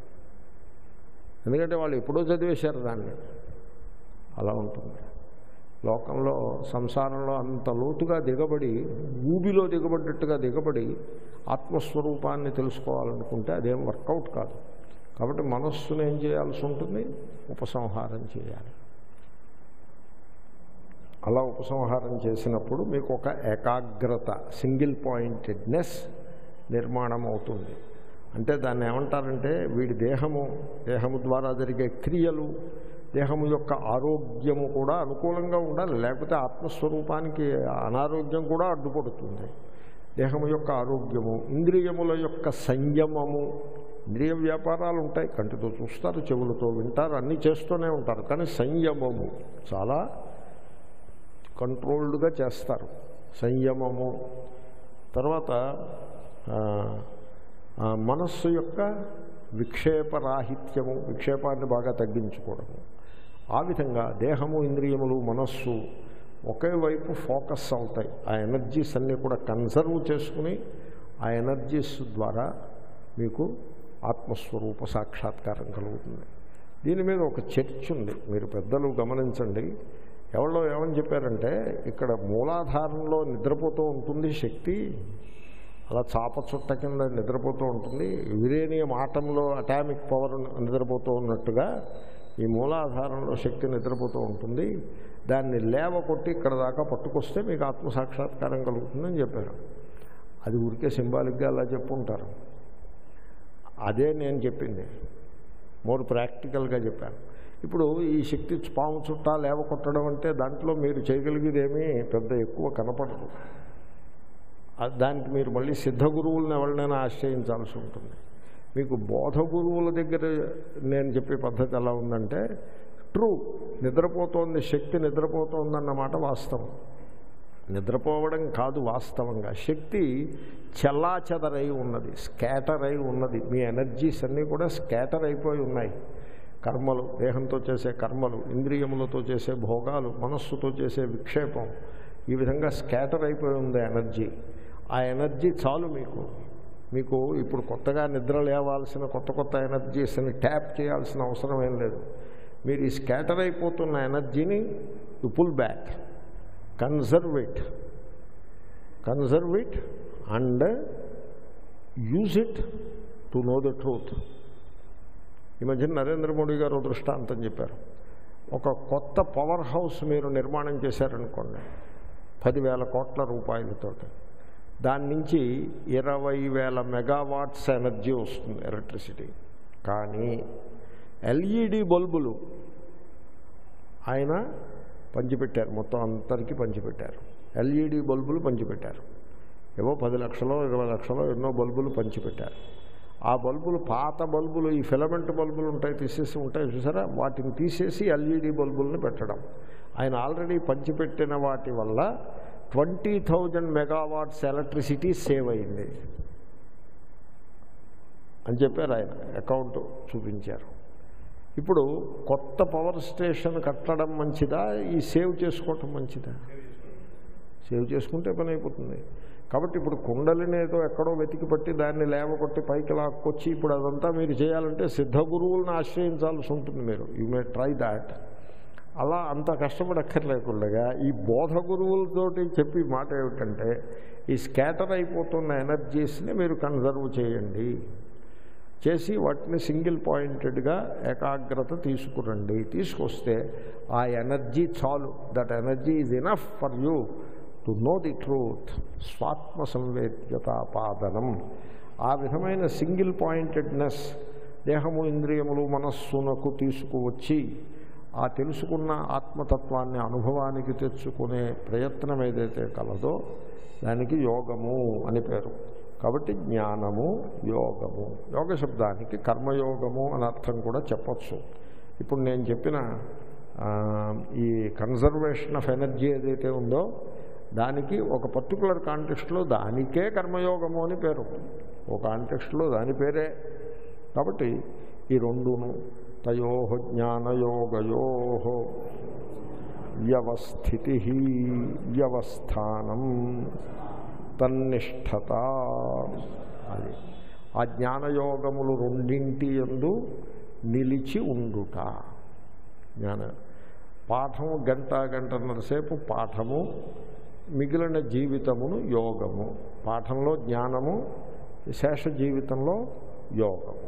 ఎందుకంటే వాళ్ళు ఎప్పుడో చదివేశారు దాన్ని అలా ఉంటుంది లోకంలో సంసారంలో అంత లోతుగా దిగబడి ఊబిలో దిగబడ్డట్టుగా దిగబడి ఆత్మస్వరూపాన్ని తెలుసుకోవాలనుకుంటే అదేం వర్కౌట్ కాదు కాబట్టి మనస్సును ఏం చేయాల్సి ఉంటుంది ఉపసంహారం చేయాలి అలా ఉపసంహారం చేసినప్పుడు మీకు ఒక ఏకాగ్రత సింగిల్ పాయింటెడ్నెస్ నిర్మాణం అవుతుంది అంటే దాన్ని ఏమంటారంటే వీడి దేహము దేహము ద్వారా జరిగే క్రియలు దేహము యొక్క ఆరోగ్యము కూడా అనుకూలంగా ఉండాలి లేకపోతే ఆత్మస్వరూపానికి అనారోగ్యం కూడా అడ్డుపడుతుంది దేహము యొక్క ఆరోగ్యము ఇంద్రియముల యొక్క సంయమము ఇంద్రియ వ్యాపారాలు ఉంటాయి కంటితో చూస్తారు చెవులతో వింటారు అన్నీ చేస్తూనే ఉంటారు కానీ సంయమము చాలా కంట్రోల్డ్గా చేస్తారు సంయమము తర్వాత ఆ, ఆ, మనస్సు యొక్క విక్షేపరాహిత్యము విక్షేపాన్ని బాగా తగ్గించుకోవడము ఆ విధంగా దేహము ఇంద్రియములు మనస్సు ఒకే వైపు ఫోకస్ అవుతాయి ఆ ఎనర్జీస్ అన్నీ కూడా కన్సర్వ్ చేసుకుని ఆ ఎనర్జీస్ ద్వారా మీకు ఆత్మస్వరూప సాక్షాత్కారం కలుగుతుంది దీని మీద ఒక చర్చ ఉంది మీరు పెద్దలు గమనించండి ఎవరో ఏమని చెప్పారంటే ఇక్కడ మూలాధారంలో నిద్రపోతూ ఉంటుంది శక్తి అలా చాప చుట్ట కింద నిద్రపోతూ ఉంటుంది యురేనియం ఆటంలో అటామిక్ పవర్ నిద్రపోతూ ఉన్నట్టుగా ఈ మూలాధారంలో శక్తి నిద్రపోతూ ఉంటుంది దాన్ని లేవ కొట్టి ఇక్కడ దాకా పట్టుకొస్తే మీకు ఆత్మసాక్షాత్కారం కలుగుతుందని చెప్పారు అది ఊరికే సింబాలిక్గా అలా చెప్పుంటారు అదే నేను చెప్పింది మోర్ ప్రాక్టికల్గా చెప్పాను ఇప్పుడు ఈ శక్తి పాము చుట్టా లేవ కొట్టడం అంటే దాంట్లో మీరు చేయగలిగేదేమీ పెద్ద ఎక్కువ కనపడదు ఆ- దానికి మీరు మళ్ళీ సిద్ధ గురువులను ఎవరినైనా ఆశ్రయించాల్సి ఉంటుంది మీకు బోధ గురువుల దగ్గర నేను చెప్పే పద్ధతి ఎలా ఉందంటే ట్రూ నిద్రపోతోంది శక్తి నిద్రపోతోందన్నమాట వాస్తవం నిద్రపోవడం కాదు వాస్తవంగా శక్తి చెల్లాచెదరై ఉన్నది స్కాటర్ అయి ఉన్నది మీ ఎనర్జీస్ అన్నీ కూడా స్కాటర్ అయిపోయి ఉన్నాయి కర్మలు దేహంతో చేసే కర్మలు ఇంద్రియములతో చేసే భోగాలు మనస్సుతో చేసే విక్షేపం ఈ విధంగా స్కాటర్ అయిపోయి ఉంది ఎనర్జీ ఆ ఎనర్జీ చాలు మీకు మీకు ఇప్పుడు కొత్తగా నిద్ర లేవాల్సిన కొత్త కొత్త ఎనర్జీస్ని ట్యాప్ చేయాల్సిన అవసరం ఏం లేదు మీరు ఈ స్కాటర్ అయిపోతున్న ఎనర్జీని you pull back conserve it conserve it and use it to know the truth ఈ మధ్య నరేంద్ర మోడీ గారు ఓ దృష్టాంతం చెప్పారు ఒక కొత్త పవర్ హౌస్ మీరు నిర్మాణం చేశారనుకోండి పదివేల కోట్ల రూపాయలతోటి దాని నుంచి ఇరవై వేల మెగావాట్స్ ఎనర్జీ వస్తుంది ఎలక్ట్రిసిటీ కానీ ఎల్ఈడి బల్బులు ఆయన పంచిపెట్టారు మొత్తం అందరికీ పంచిపెట్టారు ఎల్ఈడి బల్బులు పంచిపెట్టారు ఏవో పది లక్షలో ఇరవై లక్షలో ఎన్నో బల్బులు పంచిపెట్టారు ఆ బల్బులు పాత బల్బులు ఈ ఫిలమెంట్ బల్బులు ఉంటాయి తీసేసి ఉంటాయి చూసారా వాటిని తీసేసి ఎల్ఈడి బల్బుల్ని పెట్టడం ఆయన ఆల్రెడీ పంచిపెట్టిన వాటి వల్ల twenty thousand megawatts electricity save అయింది అని చెప్పారు ఆయన అకౌంట్ చూపించారు ఇప్పుడు కొత్త పవర్ స్టేషన్ కట్టడం మంచిదా ఈ సేవ్ చేసుకోవటం మంచిదా సేవ్ చేసుకుంటే పని అయిపోతుంది కాబట్టి ఇప్పుడు కుండలిని ఏదో ఎక్కడో వెతికి పట్టి దాన్ని లేవకొట్టి పైకి లాక్కొచ్చి ఇప్పుడు అదంతా మీరు చేయాలంటే సిద్ధ గురువులను ఆశ్రయించాల్సి ఉంటుంది మీరు యూ మే ట్రై దాట్ అలా అంత కష్టపడక్కర్లేకుండా ఈ బోధ గురువులతోటి చెప్పి మాట ఏమిటంటే ఈ స్కాటర్ అయిపోతున్న ఎనర్జీస్ని మీరు కన్సర్వ్ చేయండి చేసి వాటిని సింగిల్ పాయింటెడ్గా ఏకాగ్రత తీసుకురండి తీసుకొస్తే ఆ ఎనర్జీ చాలు that energy is enough for you to know the truth స్వాత్మ సంవేద్యతాపాదనం ఆ విధమైన సింగిల్ పాయింటెడ్నెస్ దేహము ఇంద్రియములు మనస్సునకు తీసుకువచ్చి ఆ తెలుసుకున్న ఆత్మతత్వాన్ని అనుభవానికి తెచ్చుకునే ప్రయత్నం ఏదైతే కలదో దానికి యోగము అని పేరు కాబట్టి జ్ఞానము యోగము యోగ శబ్దానికి కర్మయోగము అని అర్థం కూడా చెప్పచ్చు ఇప్పుడు నేను చెప్పిన ఆ, ఈ కన్జర్వేషన్ ఆఫ్ ఎనర్జీ ఏదైతే ఉందో దానికి ఒక పర్టికులర్ కాంటెక్స్ట్లో దానికే కర్మయోగము అని పేరు ఒక కాంటెక్స్ట్లో దాని పేరే కాబట్టి ఈ రెండును తయో జ్ఞానయోగయో వ్యవస్థితి వ్యవస్థానం తన్నిష్టత అది ఆ జ్ఞానయోగములు రెండింటి ఎందు నిలిచి ఉండుట జ్ఞాన పాఠము గంట గంటన్నరసేపు పాఠము మిగిలిన జీవితమును యోగము పాఠంలో జ్ఞానము శేష జీవితంలో యోగము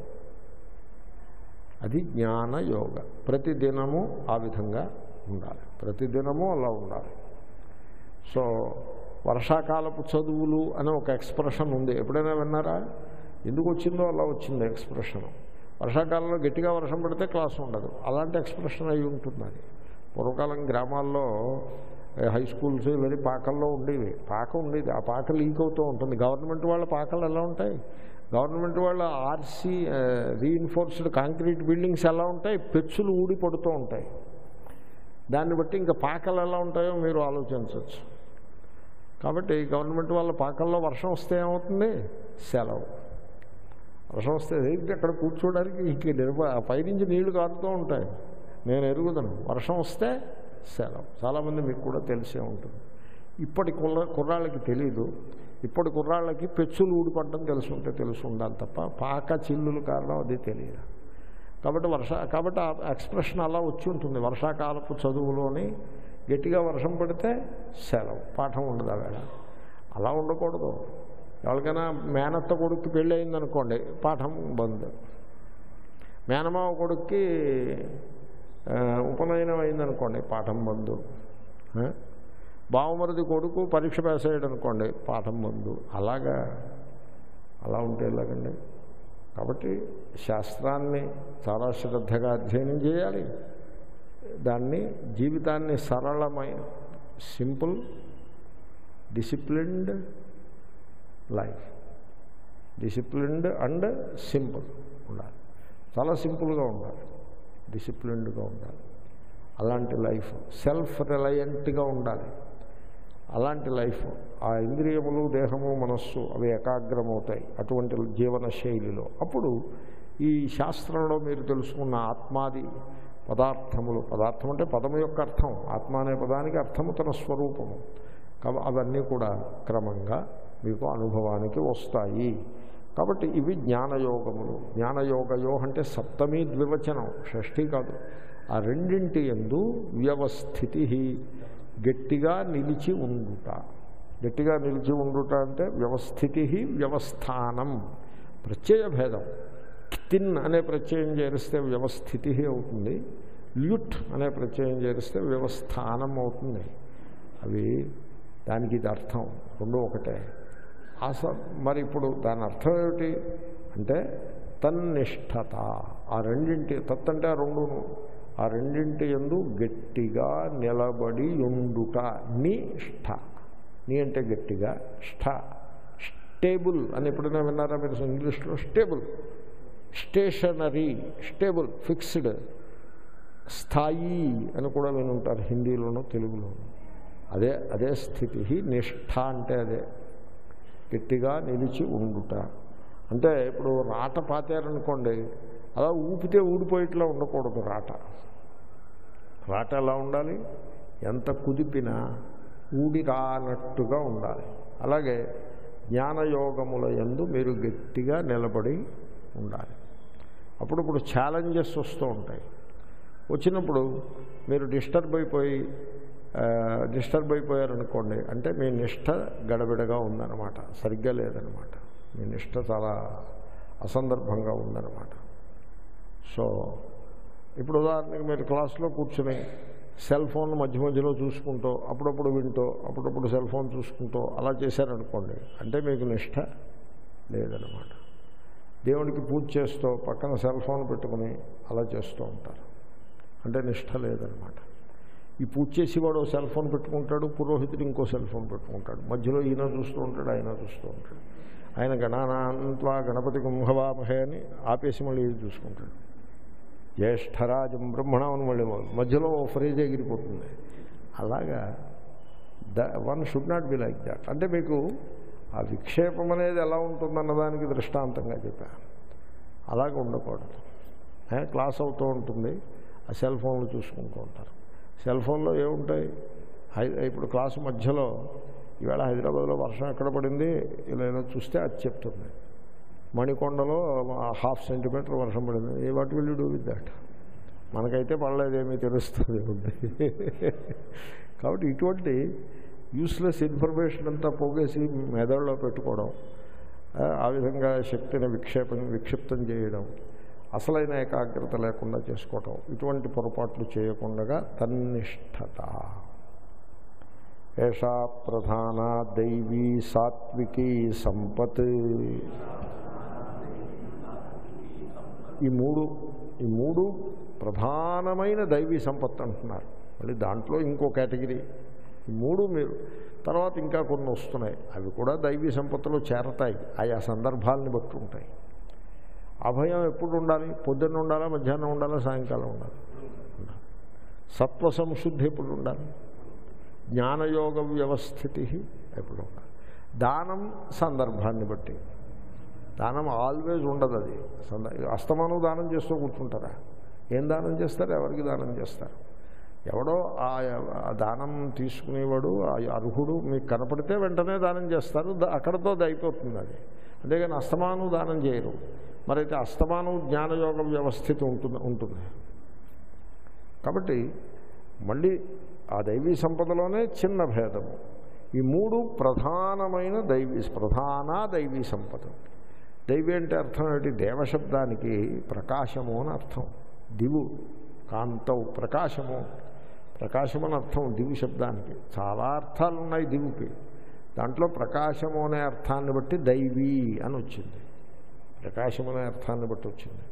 అది జ్ఞాన యోగ ప్రతిదినము ఆ విధంగా ఉండాలి ప్రతిదినము అలా ఉండాలి సో వర్షాకాలపు చదువులు అనే ఒక ఎక్స్ప్రెషన్ ఉంది ఎప్పుడైనా విన్నారా ఎందుకు వచ్చిందో అలా వచ్చింది ఎక్స్ప్రెషన్ వర్షాకాలంలో గట్టిగా వర్షం పడితే క్లాస్ ఉండదు అలాంటి ఎక్స్ప్రెషన్ అయి ఉంటుంది అది పూర్వకాలం గ్రామాల్లో ఏ, హై స్కూల్స్ ఇవన్నీ పాకల్లో ఉండేవి పాక ఉండేది ఆ పాక లీక్ అవుతూ ఉంటుంది గవర్నమెంట్ వాళ్ళ పాకలు ఎలా ఉంటాయి గవర్నమెంట్ వాళ్ళ ఆర్సీ రీఇన్ఫోర్స్డ్ కాంక్రీట్ బిల్డింగ్స్ ఎలా ఉంటాయి పెచ్చులు ఊడి పడుతూ ఉంటాయి దాన్ని బట్టి ఇంకా పాకలు ఎలా ఉంటాయో మీరు ఆలోచించవచ్చు కాబట్టి గవర్నమెంట్ వాళ్ళ పాకల్లో వర్షం వస్తే ఏమవుతుంది సెలవు వర్షం వస్తే ఏంటి అక్కడ కూర్చోవడానికి ఇంక నిర్వ పైనుంచి నీళ్లు కారుతూ ఉంటాయి నేను ఎరుగుదను వర్షం వస్తే సెలవు చాలామంది మీకు కూడా తెలిసే ఉంటుంది ఇప్పటి కుర్ర కుర్రాళ్ళకి తెలీదు ఇప్పటి కుర్రాళ్ళకి పెచ్చులు ఊడిపడడం తెలుసుంటే తెలుసు ఉండాలి తప్ప పాక చిల్లులు కారణం అది తెలియదు కాబట్టి వర్ష కాబట్టి ఆ ఎక్స్ప్రెషన్ అలా వచ్చి ఉంటుంది వర్షాకాలపు చదువులోని గట్టిగా వర్షం పడితే సెలవు పాఠం ఉండదు ఆ వేళ అలా ఉండకూడదు ఎవరికైనా మేనత్త కొడుక్కి పెళ్ళి అయిందనుకోండి పాఠం బంద్ మేనమావ కొడుక్కి ఆ, ఉపనయనం అయిందనుకోండి పాఠం బంధు బావమరిది కొడుకు పరీక్ష పాస్ అయ్యాడు అనుకోండి పాఠం బంధు అలాగా అలా ఉంటే ఎలాగండి కాబట్టి శాస్త్రాన్ని చాలా శ్రద్ధగా అధ్యయనం చేయాలి దాన్ని జీవితాన్ని సరళమైన simple disciplined life disciplined and simple ఉండాలి చాలా సింపుల్గా ఉండాలి డిసిప్లిన్డ్గా ఉండాలి అలాంటి లైఫ్ సెల్ఫ్ రిలయంట్గా ఉండాలి అలాంటి లైఫ్ ఆ ఇంద్రియములు దేహము మనస్సు అవి ఏకాగ్రమవుతాయి అటువంటి జీవన శైలిలో అప్పుడు ఈ శాస్త్రంలో మీరు తెలుసుకున్న ఆత్మాది పదార్థములు పదార్థం అంటే పదము యొక్క అర్థం ఆత్మ అనే పదానికి అర్థము తన స్వరూపము కాబ- అవన్నీ కూడా క్రమంగా మీకు అనుభవానికి వస్తాయి కాబట్టి ఇవి జ్ఞానయోగములు జ్ఞానయోగయో అంటే సప్తమి ద్వివచనం షష్ఠి కాదు ఆ రెండింటి ఎందు వ్యవస్థితి గట్టిగా నిలిచి ఉండుట గట్టిగా నిలిచి ఉండుట అంటే వ్యవస్థితి వ్యవస్థానం ప్రత్యయ భేదం తిన్ అనే ప్రత్యయం చేరిస్తే వ్యవస్థితి అవుతుంది ల్యుట్ అనే ప్రత్యయం చేరిస్తే వ్యవస్థానం అవుతుంది అవి దానికి ఇది అర్థం రెండు ఒకటే అస మరి ఇప్పుడు దాని అర్థం ఏమిటి అంటే తన్నిష్టత ఆ రెండింటి తత్ అంటే ఆ రెండును ఆ రెండింటి ఎందు గట్టిగా నిలబడి ఉండుట నిష్ఠ నీ అంటే గట్టిగా ష్ఠ స్టేబుల్ అని ఎప్పుడైనా విన్నారా మీరు ఇంగ్లీష్లో స్టేబుల్ స్టేషనరీ స్టేబుల్ ఫిక్స్డ్ స్థాయి అని కూడా వినుంటారు హిందీలోనూ తెలుగులోనూ అదే అదే స్థితి నిష్ఠ అంటే అదే గట్టిగా నిలిచి ఉండుట అంటే ఇప్పుడు రాట పాతారనుకోండి అలా ఊపితే ఊడిపోయేట్లా ఉండకూడదు రాట రాట ఎలా ఉండాలి ఎంత కుదిపినా ఊడి రానట్టుగా ఉండాలి అలాగే జ్ఞానయోగముల యందు మీరు గట్టిగా నిలబడి ఉండాలి అప్పుడప్పుడు ఛాలెంజెస్ వస్తూ ఉంటాయి వచ్చినప్పుడు మీరు డిస్టర్బ్ అయిపోయి ఆ, డిస్టర్బ్ అయిపోయారనుకోండి అంటే మీ నిష్ట గడబిడగా ఉందన్నమాట సరిగ్గా లేదనమాట మీ నిష్ట చాలా అసందర్భంగా ఉందన్నమాట సో ఇప్పుడు ఉదాహరణకి మీరు క్లాస్లో కూర్చుని సెల్ ఫోన్ మధ్య మధ్యలో చూసుకుంటూ అప్పుడప్పుడు వింటూ అప్పుడప్పుడు సెల్ ఫోన్ చూసుకుంటూ అలా చేశారనుకోండి అంటే మీకు నిష్ట లేదనమాట దేవుడికి పూజ చేస్తూ పక్కన సెల్ ఫోన్ పెట్టుకుని అలా చేస్తూ ఉంటారు అంటే నిష్ట లేదనమాట ఈ పూజ చేసేవాడు సెల్ ఫోన్ పెట్టుకుంటాడు పురోహితుడు ఇంకో సెల్ ఫోన్ పెట్టుకుంటాడు మధ్యలో ఈయన చూస్తూ ఉంటాడు ఆయన చూస్తూ ఉంటాడు ఆయన గణానాన్వా గణపతి కుంభవామహే అని ఆపేసి మళ్ళీ ఇది చూసుకుంటాడు జ్యేష్ఠరాజం బ్రహ్మణం మళ్ళీ మొదలు. మధ్యలో ఓ ఫ్రేజ్ ఎగిరిపోతుంది అలాగా the one should not be like that అంటే మీకు ఆ విక్షేపం అనేది ఎలా ఉంటుందన్న దానికి దృష్టాంతంగా చెప్పాను అలాగే ఉండకూడదు ఏ, క్లాస్ అవుతూ ఉంటుంది ఆ సెల్ ఫోన్లు చూసుకుంటూ ఉంటారు సెల్ ఫోన్లో ఏముంటాయి హై- ఇప్పుడు క్లాసు మధ్యలో ఈవేళ హైదరాబాద్లో వర్షం ఎక్కడ పడింది ఇలా ఏదో చూస్తే అది చెప్తుంది మణికొండలో హాఫ్ సెంటీమీటర్ వర్షం పడింది ఏ what will you do with that మనకైతే పడలేదేమీ తెలుస్తుంది ఉంది కాబట్టి ఇటువంటి యూస్లెస్ ఇన్ఫర్మేషన్ అంతా పోగేసి మెదడులో పెట్టుకోవడం ఆ, ఆ విధంగా శక్తిని విక్షేపం విక్షిప్తం చేయడం అసలైన ఏకాగ్రత లేకుండా చేసుకోవటం ఇటువంటి పొరపాట్లు చేయకుండా తన్నిష్టత ఏషా ప్రధాన దైవీ సాత్వికీ సంపత్ ఈ మూడు ఈ మూడు ప్రధానమైన దైవీ సంపత్తు అంటున్నారు మళ్ళీ దాంట్లో ఇంకో కేటగిరీ ఈ మూడు మీరు తర్వాత ఇంకా కొన్ని వస్తున్నాయి అవి కూడా దైవీ సంపత్తులో చేరతాయి ఆయా సందర్భాలని బట్టి ఉంటాయి అభయం ఎప్పుడు ఉండాలి పొద్దున్న ఉండాలా మధ్యాహ్నం ఉండాలా సాయంకాలం ఉండాలి ఉండాలి సత్వ సంశుద్ధి ఎప్పుడు ఉండాలి జ్ఞానయోగ వ్యవస్థితి ఎప్పుడు ఉండాలి దానం సందర్భాన్ని బట్టి దానం ఆల్వేజ్ ఉండదు అది సంద అస్తమానం దానం చేస్తూ కూర్చుంటారా ఏం దానం చేస్తారు ఎవరికి దానం చేస్తారు ఎవడో ఆ ఆ దానం తీసుకునేవాడు ఆ అర్హుడు మీకు కనపడితే వెంటనే దానం చేస్తారు ద- అక్కడతో అది అయిపోతుంది అది అంతేగాని అస్తమానం దానం చేయరు మరైతే అస్తమానం జ్ఞానయోగ వ్యవస్థితి ఉంటుంది ఉంటుంది కాబట్టి మళ్ళీ ఆ దైవీ సంపదలోనే చిన్న భేదము ఈ మూడు ప్రధానమైన దైవీ ప్రధాన దైవీ సంపద దైవీ అంటే అర్థం ఏంటి దేవశబ్దానికి ప్రకాశము అని అర్థం దివు కాంతవు ప్రకాశము ప్రకాశం అని అర్థం దివు శబ్దానికి చాలా అర్థాలు ఉన్నాయి దివుకి దాంట్లో ప్రకాశము అనే అర్థాన్ని బట్టి దైవీ అని వచ్చింది ప్రకాశం అనే అర్థాన్ని బట్టి వచ్చింది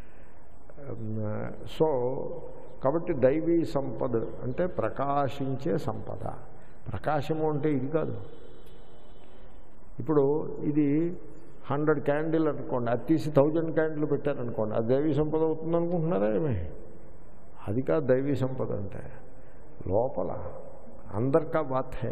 సో కాబట్టి దైవీ సంపద అంటే ప్రకాశించే సంపద ప్రకాశము అంటే ఇది కాదు ఇప్పుడు ఇది హండ్రెడ్ క్యాండిల్ అనుకోండి అది తీసి థౌజండ్ క్యాండిల్ పెట్టారనుకోండి అది దైవీ సంపద అవుతుంది అనుకుంటున్నారా ఏమి అది కాదు దైవీ సంపద అంటే లోపల అందరికా బాత్ హే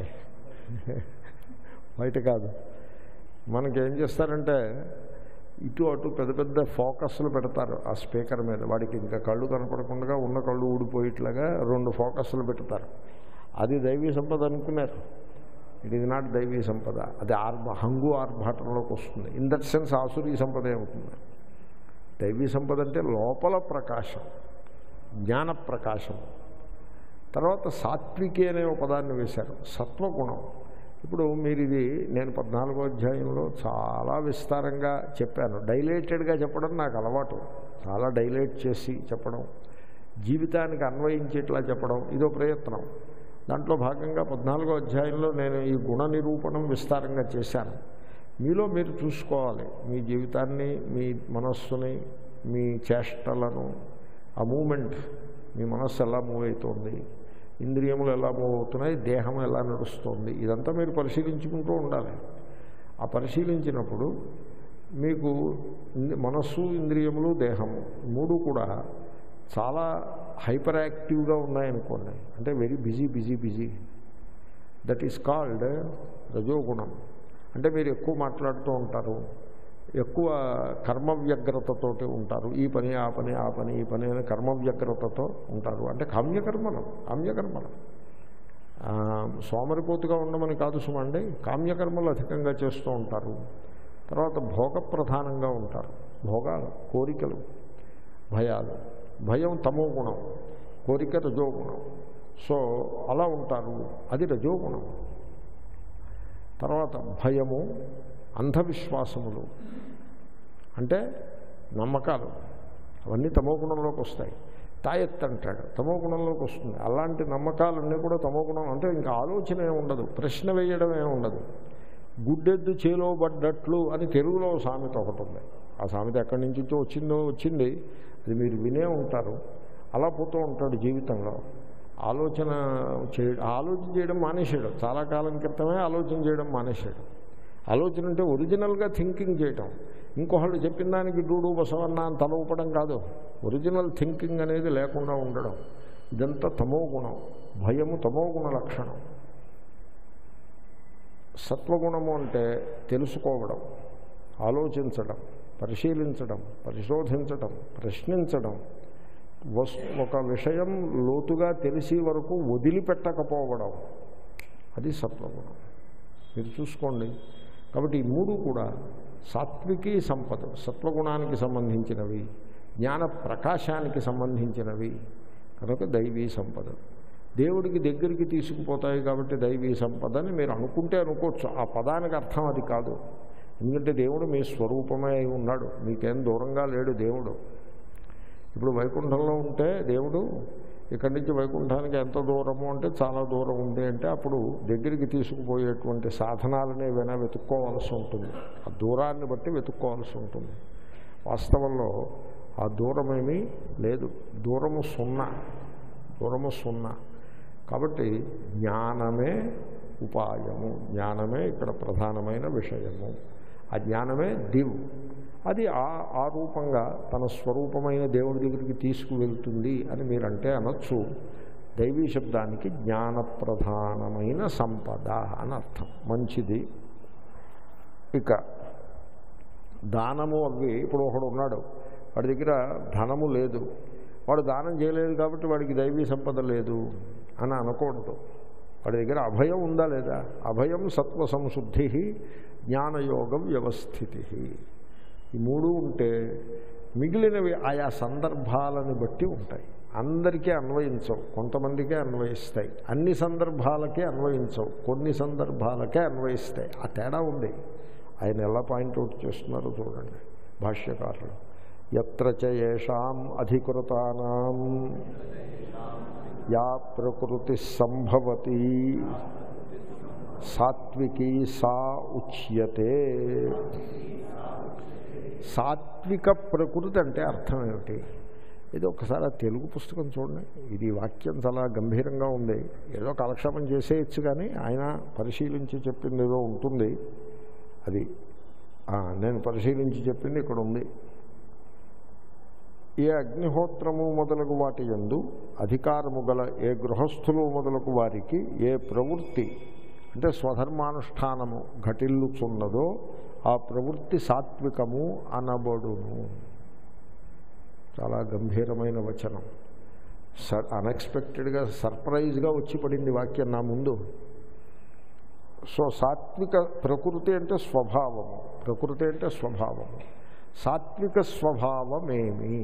బయట కాదు మనకేం చేస్తారంటే ఇటు అటు పెద్ద పెద్ద ఫోకస్లు పెడతారు ఆ స్పీకర్ మీద వాడికి ఇంకా కళ్ళు కనపడకుండా ఉన్న కళ్ళు ఊడిపోయేట్లాగా రెండు ఫోకస్లు పెడతారు అది దైవీ సంపద అనుకున్నారు ఇట్ ఈజ్ నాట్ దైవీ సంపద అది ఆర్భ హంగు ఆర్భాటంలోకి వస్తుంది ఇన్ దట్ సెన్స్ ఆసురీ సంపద అవుతుంది దైవీ సంపద అంటే లోపల ప్రకాశం జ్ఞాన ప్రకాశం తర్వాత సాత్వికి అనే ఒక పదాన్ని వేశారు సత్వగుణం ఇప్పుడు మీరు ఇది నేను పద్నాలుగో అధ్యాయంలో చాలా విస్తారంగా చెప్పాను డైలేటెడ్గా చెప్పడం నాకు అలవాటు చాలా డైలేట్ చేసి చెప్పడం జీవితానికి అన్వయించేట్లా చెప్పడం ఇదో ప్రయత్నం దాంట్లో భాగంగా పద్నాలుగో అధ్యాయంలో నేను ఈ గుణ నిరూపణం విస్తారంగా చేశాను మీలో మీరు చూసుకోవాలి మీ జీవితాన్ని మీ మనస్సుని మీ చేష్టలను ఆ మూమెంట్ మీ మనస్సు ఎలా మూవ్ అవుతోంది ఇంద్రియములు ఎలా మూవ్ అవుతున్నాయి దేహం ఎలా నడుస్తుంది ఇదంతా మీరు పరిశీలించుకుంటూ ఉండాలి ఆ పరిశీలించినప్పుడు మీకు ఇంద్రి- మనస్సు ఇంద్రియములు దేహము ఈ మూడు కూడా చాలా హైపర్ యాక్టివ్గా ఉన్నాయనుకోండి అంటే very busy busy busy that is called రజోగుణం అంటే మీరు ఎక్కువ మాట్లాడుతూ ఉంటారు ఎక్కువ కర్మ వ్యగ్రతతోటి ఉంటారు ఈ పని ఆ పని ఆ పని ఈ పని అని కర్మ వ్యగ్రతతో ఉంటారు అంటే కామ్యకర్మలు కామ్యకర్మలు ఆ, సోమరిపోతుగా ఉండమని కాదు సుమండి కామ్యకర్మలు అధికంగా చేస్తూ ఉంటారు తర్వాత భోగ ప్రధానంగా ఉంటారు భోగాలు కోరికలు భయాలు భయం తమో గుణం కోరిక రజోగుణం సో అలా ఉంటారు అది రజోగుణం తర్వాత భయము అంధవిశ్వాసములు అంటే నమ్మకాలు అవన్నీ తమో గుణంలోకి వస్తాయి తాయెత్ అంటాడు తమో గుణంలోకి వస్తుంది అలాంటి నమ్మకాలన్నీ కూడా తమో గుణం అంటే ఇంకా ఆలోచన ఏమి ఉండదు ప్రశ్న వేయడం ఏమి ఉండదు గుడ్డెద్దు చేలో పడ్డట్లు అని తెలుగులో ఓ సామెత ఒకటి ఉంది ఆ సామెత ఎక్కడి నుంచి వచ్చిందో వచ్చింది అది మీరు వినే ఉంటారు అలా పోతూ ఉంటాడు జీవితంలో ఆలోచన చే ఆలోచన చేయడం మానేశాడు చాలా కాలం క్రితమే ఆలోచన చేయడం మానేశాడు ఆలోచన అంటే ఒరిజినల్గా థింకింగ్ చేయటం ఇంకొకళ్ళు చెప్పిన దానికి డూడు బసవన్న అని తల ఊపడం కాదు ఒరిజినల్ థింకింగ్ అనేది లేకుండా ఉండడం ఇదంతా తమో గుణం భయము తమో గుణ లక్షణం సత్వగుణము అంటే తెలుసుకోవడం ఆలోచించడం పరిశీలించడం పరిశోధించడం ప్రశ్నించడం వస్ ఒక విషయం లోతుగా తెలిసి వరకు వదిలిపెట్టకపోవడం అది సత్వగుణం మీరు చూసుకోండి కాబట్టి ఈ మూడు కూడా సాత్వికీ సంపద సత్వగుణానికి సంబంధించినవి జ్ఞాన ప్రకాశానికి సంబంధించినవి కనుక దైవీ సంపద దేవుడికి దగ్గరికి తీసుకుపోతాయి కాబట్టి దైవీ సంపద అని మీరు అనుకుంటే అనుకోవచ్చు ఆ పదానికి అర్థం అది కాదు ఎందుకంటే దేవుడు మీ స్వరూపమే అయి ఉన్నాడు మీకేం దూరంగా లేడు దేవుడు ఇప్పుడు వైకుంఠంలో ఉంటే దేవుడు ఇక్కడి నుంచి వైకుంఠానికి ఎంత దూరము అంటే చాలా దూరం ఉంది అంటే అప్పుడు దగ్గరికి తీసుకుపోయేటువంటి సాధనాలని ఏవైనా వెతుక్కోవాల్సి ఉంటుంది ఆ దూరాన్ని బట్టి వెతుక్కోవాల్సి ఉంటుంది వాస్తవంలో ఆ దూరమేమీ లేదు దూరము సున్నా దూరము సున్నా కాబట్టి జ్ఞానమే ఉపాయము జ్ఞానమే ఇక్కడ ప్రధానమైన విషయము ఆ జ్ఞానమే దివ్ అది ఆ ఆ రూపంగా తన స్వరూపమైన దేవుడి దగ్గరికి తీసుకువెళ్తుంది అని మీరంటే అనొచ్చు దైవీ శబ్దానికి జ్ఞానప్రధానమైన సంపద అని అర్థం మంచిది ఇక దానము అవి ఇప్పుడు ఒకడు ఉన్నాడు వాడి దగ్గర ధనము లేదు వాడు దానం చేయలేదు కాబట్టి వాడికి దైవీ సంపద లేదు అని అనకూడదు వాడి దగ్గర అభయం ఉందా లేదా అభయం సత్వ సంశుద్ధి జ్ఞానయోగ వ్యవస్థితి ఈ మూడు ఉంటే మిగిలినవి ఆయా సందర్భాలను బట్టి ఉంటాయి అందరికీ అన్వయించవు కొంతమందికే అన్వయిస్తాయి అన్ని సందర్భాలకే అన్వయించవు కొన్ని సందర్భాలకే అన్వయిస్తాయి ఆ తేడా ఉంది ఆయన ఎలా పాయింట్అవుట్ చేస్తున్నారో చూడండి భాష్యకారులు ఎత్ర చేషాం అధికృతానాం యా ప్రకృతి సంభవతి సాత్వికీ సా ఉచ్యతే సాత్విక ప్రకృతి అంటే అర్థం ఏమిటి ఇది ఒకసారి ఆ తెలుగు పుస్తకం చూడండి ఇది వాక్యం చాలా గంభీరంగా ఉంది ఏదో కాలక్షేపం చేసేయచ్చు కానీ ఆయన పరిశీలించి చెప్పింది ఏదో ఉంటుంది అది ఆ, నేను పరిశీలించి చెప్పింది ఇక్కడ ఉంది ఏ అగ్నిహోత్రము మొదలగు వాటి యందు అధికారము గల ఏ గృహస్థులు మొదలగు వారికి ఏ ప్రవృత్తి అంటే స్వధర్మానుష్ఠానము ఘటిల్లుచున్నదో ఆ ప్రవృత్తి సాత్వికము అనబడును చాలా గంభీరమైన వచనం సర్ అన్ఎక్స్పెక్టెడ్గా సర్ప్రైజ్గా వచ్చి పడింది వాక్యం నా ముందు సో సాత్విక ప్రకృతి అంటే స్వభావము ప్రకృతి అంటే స్వభావము సాత్విక స్వభావమేమి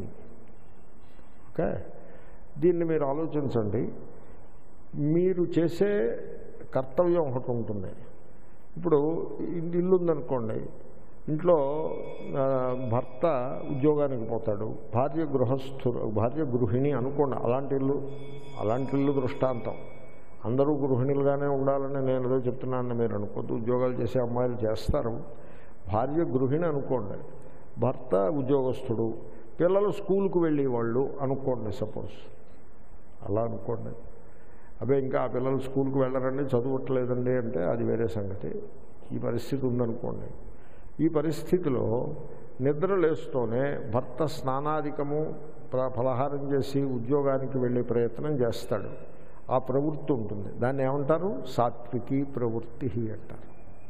ఓకే దీన్ని మీరు ఆలోచించండి మీరు చేసే కర్తవ్యం ఒకటి ఉంటుంది ఇప్పుడు ఇల్లు ఇల్లు ఉందనుకోండి ఇంట్లో ఆ, భర్త ఉద్యోగానికి పోతాడు భార్య గృహస్థులు భార్య గృహిణి అనుకోండి అలాంటి ఇల్లు అలాంటి ఇల్లు దృష్టాంతం అందరూ గృహిణులుగానే ఉండాలని నేను ఏదో చెప్తున్నానని మీరు అనుకోద్దు ఉద్యోగాలు చేసే అమ్మాయిలు చేస్తారు భార్య గృహిణి అనుకోండి భర్త ఉద్యోగస్తుడు పిల్లలు స్కూల్కి వెళ్ళేవాళ్ళు అనుకోండి సపోజ్ అలా అనుకోండి అదే ఇంకా ఆ పిల్లలు స్కూల్కి వెళ్ళరండి చదవట్లేదండి అంటే అది వేరే సంగతి ఈ పరిస్థితి ఉందనుకోండి ఈ పరిస్థితిలో నిద్ర లేస్తూనే భర్త స్నానాధికము ప్ర- ఫలహారం చేసి ఉద్యోగానికి వెళ్ళే ప్రయత్నం చేస్తాడు ఆ ప్రవృత్తి ఉంటుంది దాన్ని ఏమంటారు సాత్వికి ప్రవృత్తి అంటారు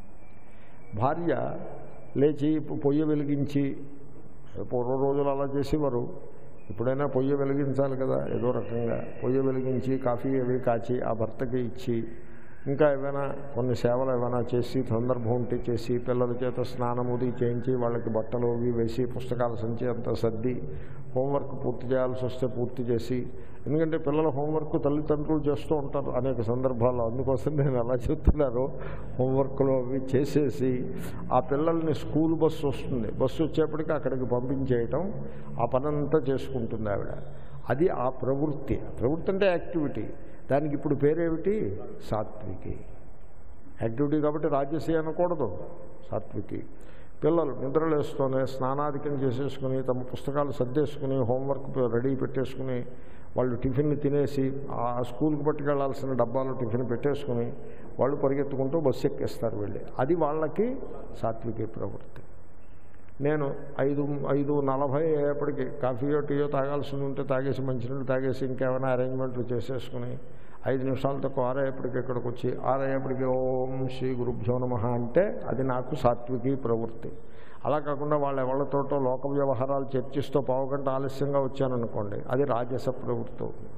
భార్య లేచి పొయ్యి వెలిగించి పూర్వ రోజులు అలా చేసేవారు ఎప్పుడైనా పొయ్యి వెలిగించాలి కదా ఏదో రకంగా పొయ్యి వెలిగించి కాఫీ అవి కాచి ఆ భర్తకి ఇచ్చి ఇంకా ఏమైనా కొన్ని సేవలు ఏమైనా చేసి సందర్భం ఉంటే చేసి పిల్లల చేత స్నానముది చేయించి వాళ్ళకి బట్టలు అవి వేసి పుస్తకాల సంచి అంతా సర్ది హోంవర్క్ పూర్తి చేయాల్సి వస్తే పూర్తి చేసి ఎందుకంటే పిల్లల హోంవర్క్ తల్లిదండ్రులు చేస్తూ ఉంటారు అనేక సందర్భాల్లో అందుకోసం నేను అలా చెప్తున్నాను హోంవర్క్లో అవి చేసేసి ఆ పిల్లల్ని స్కూల్ బస్సు వస్తుంది బస్సు వచ్చేప్పటికి అక్కడికి పంపించేయటం ఆ పనంతా చేసుకుంటుంది ఆవిడ అది ఆ ప్రవృత్తి ప్రవృత్తి అంటే యాక్టివిటీ దానికి ఇప్పుడు పేరేమిటి సాత్వికి యాక్టివిటీ కాబట్టి రాజసీ అనకూడదు సాత్వికి పిల్లలు నిద్రలేస్తూనే స్నానాధికం చేసేసుకుని తమ పుస్తకాలు సర్దేసుకుని హోంవర్క్ రెడీ పెట్టేసుకుని వాళ్ళు టిఫిన్ తినేసి ఆ స్కూల్కి పట్టుకెళ్లాల్సిన డబ్బాలు టిఫిన్ పెట్టేసుకుని వాళ్ళు పరిగెత్తుకుంటూ బస్సు ఎక్కేస్తారు వెళ్ళి అది వాళ్ళకి సాత్వికి ప్రవృత్తి నేను ఐదు ఐదు నలభై అయ్యేప్పటికి కాఫీయో టీయో తాగాల్సి ఉంటే తాగేసి మంచినీళ్ళు తాగేసి ఇంకేమైనా అరేంజ్మెంట్లు చేసేసుకుని ఐదు నిమిషాల తక్కువ ఆరయ్యేప్పటికి ఇక్కడికి వచ్చి ఆరయ్యేప్పటికి ఓం శ్రీ గురుభ్యో నమ అంటే అది నాకు సాత్వికి ప్రవృత్తి అలా కాకుండా వాళ్ళ ఎవరితోటో లోక వ్యవహారాలు చర్చిస్తూ పావుగంట ఆలస్యంగా వచ్చాననుకోండి అది రాజస ప్రవృత్తి అవుతుంది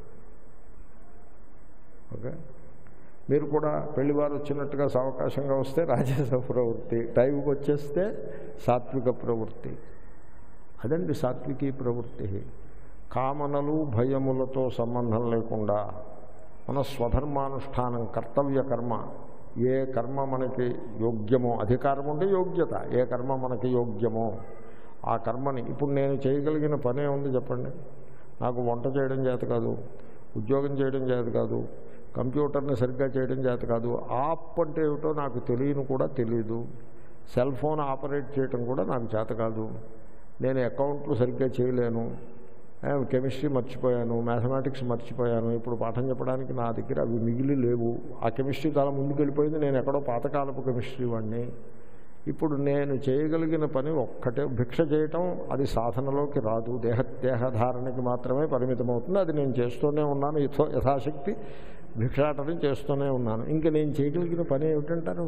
ఓకే మీరు కూడా పెళ్లివారు వచ్చినట్టుగా అవకాశంగా వస్తే రాజస ప్రవృత్తి టైంకి వచ్చేస్తే సాత్విక ప్రవృత్తి అదండి సాత్వికీ ప్రవృత్తి కామనలు భయములతో సంబంధం లేకుండా మన స్వధర్మానుష్ఠానం కర్తవ్య కర్మ ఏ కర్మ మనకి యోగ్యమో అధికారం ఉంటే యోగ్యత ఏ కర్మ మనకి యోగ్యమో ఆ కర్మని ఇప్పుడు నేను చేయగలిగిన పనే ఉంది చెప్పండి నాకు వంట చేయడం చేత కాదు ఉద్యోగం చేయడం చేత కాదు కంప్యూటర్ని సరిగ్గా చేయడం చేత కాదు ఆప్ అంటే ఏమిటో నాకు తెలియను కూడా తెలియదు సెల్ ఫోన్ ఆపరేట్ చేయడం కూడా నాకు చేత కాదు నేను అకౌంట్లు సరిగ్గా చేయలేను ఏ, కెమిస్ట్రీ మర్చిపోయాను మ్యాథమెటిక్స్ మర్చిపోయాను ఇప్పుడు పాఠం చెప్పడానికి నా దగ్గర అవి మిగిలి లేవు ఆ కెమిస్ట్రీ చాలా ముందుకు వెళ్ళిపోయింది నేను ఎక్కడో పాతకాలపు కెమిస్ట్రీ వాడిని ఇప్పుడు నేను చేయగలిగిన పని ఒక్కటే భిక్ష చేయటం అది సాధనలోకి రాదు దేహ దేహధారణకి మాత్రమే పరిమితమవుతుంది అది నేను చేస్తూనే ఉన్నాను యథో యథాశక్తి భిక్షాటనం చేస్తూనే ఉన్నాను ఇంకా నేను చేయగలిగిన పని ఏమిటంటారు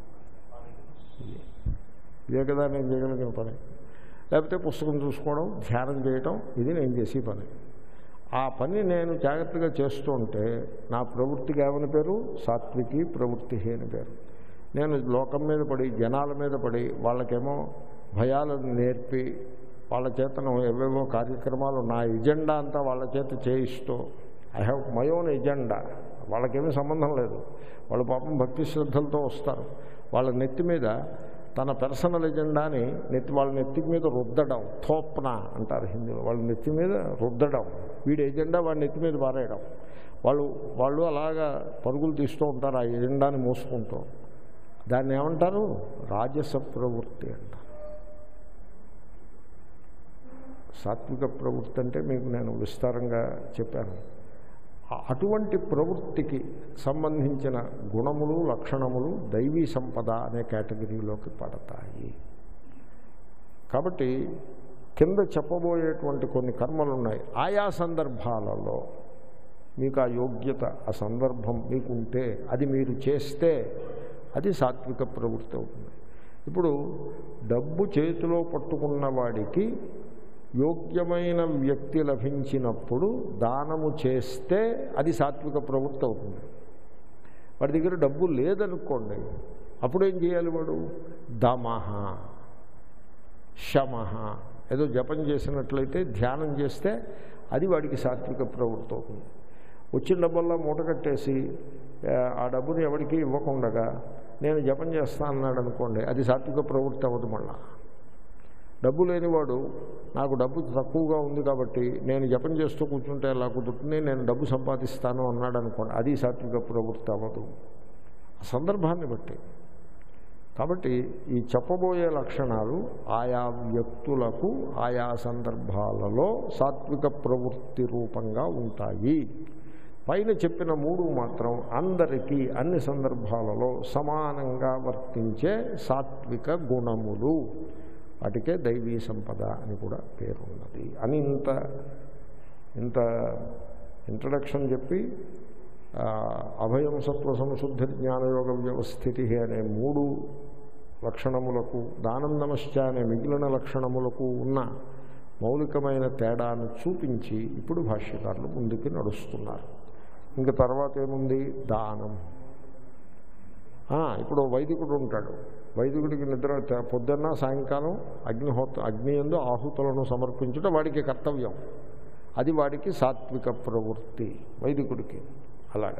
ఇదే కదా నేను చేయగలిగిన పని లేకపోతే పుస్తకం చూసుకోవడం ధ్యానం చేయటం ఇది నేను చేసే పని ఆ పని నేను జాగ్రత్తగా చేస్తూ ఉంటే నా ప్రవృత్తికి ఏమని పేరు సాత్వికి ప్రవృత్తి అని పేరు నేను లోకం మీద పడి జనాల మీద పడి వాళ్ళకేమో భయాలను నేర్పి వాళ్ళ చేతను ఏవేవో కార్యక్రమాలు నా ఎజెండా అంతా వాళ్ళ చేత చేయిస్తూ I have my own agenda వాళ్ళకేమీ సంబంధం లేదు వాళ్ళు పాపం భక్తి శ్రద్ధలతో వస్తారు వాళ్ళ నెత్తి మీద తన పర్సనల్ ఎజెండాని నెత్తి వాళ్ళ నెత్తి మీద రుద్దడం థోప్న అంటారు హిందీలో వాళ్ళ నెత్తి మీద రుద్దడం వీడి ఎజెండా వాళ్ళ నెత్తి మీద పారేయడం వాళ్ళు వాళ్ళు అలాగా పరుగులు తీస్తూ ఉంటారు ఆ ఎజెండాని మోసుకుంటూ దాన్ని ఏమంటారు రాజస ప్రవృత్తి అంటారు సాత్విక ప్రవృత్తి అంటే మీకు నేను విస్తారంగా చెప్పాను ఆ- అటువంటి ప్రవృత్తికి సంబంధించిన గుణములు లక్షణములు దైవీ సంపద అనే కేటగిరీలోకి పడతాయి కాబట్టి కింద చెప్పబోయేటువంటి కొన్ని కర్మలు ఉన్నాయి ఆయా సందర్భాలలో మీకు ఆ యోగ్యత ఆ సందర్భం మీకు ఉంటే అది మీరు చేస్తే అది సాత్విక ప్రవృత్తి అవుతుంది ఇప్పుడు డబ్బు చేతిలో పట్టుకున్న వాడికి యోగ్యమైన వ్యక్తి లభించినప్పుడు దానము చేస్తే అది సాత్విక ప్రవృత్తి అవుతుంది వాడి దగ్గర డబ్బు లేదనుకోండి అప్పుడు ఏం చేయాలి వాడు దమహ శమహ ఏదో జపం చేసినట్లయితే ధ్యానం చేస్తే అది వాడికి సాత్విక ప్రవృత్తి అవుతుంది వచ్చిన డబ్బల్లా మూట కట్టేసి ఆ, ఆ డబ్బుని ఎవరికి ఇవ్వకుండగా నేను జపం చేస్తా అన్నాడు అనుకోండి అది సాత్విక ప్రవృత్తి అవ్వదు మళ్ళా డబ్బు లేనివాడు నాకు డబ్బు తక్కువగా ఉంది కాబట్టి నేను జపం చేస్తూ కూర్చుంటే ఎలా కుదురుతుంది నేను డబ్బు సంపాదిస్తాను అన్నాడు అనుకోండి అది సాత్విక ప్రవృత్తి అవ్వదు ఆ సందర్భాన్ని బట్టి కాబట్టి ఈ చెప్పబోయే లక్షణాలు ఆయా వ్యక్తులకు ఆయా సందర్భాలలో సాత్విక ప్రవృత్తి రూపంగా ఉంటాయి పైన చెప్పిన మూడు మాత్రం అందరికీ అన్ని సందర్భాలలో సమానంగా వర్తించే సాత్విక గుణములు వాటికే దైవీ సంపద అని కూడా పేరున్నది అని ఇంత ఇంత ఇంట్రడక్షన్ చెప్పి ఆ, అభయం సత్వ సంశుద్ధ జ్ఞానయోగ వ్యవస్థితి అనే మూడు లక్షణములకు దానం నమశ్చ అనే మిగిలిన లక్షణములకు ఉన్న మౌలికమైన తేడాను చూపించి ఇప్పుడు భాష్యకారులు ముందుకు నడుస్తున్నారు ఇంక తర్వాత ఏముంది దానం ఆ, ఇప్పుడు ఓ వైదికుడు ఉంటాడు వైదికుడికి నిద్ర త- పొద్దున్న సాయంకాలం అగ్నిహోత్ర అగ్ని ఎందు ఆహుతులను సమర్పించడం వాడికి కర్తవ్యం అది వాడికి సాత్విక ప్రవృత్తి వైదికుడికి అలాగా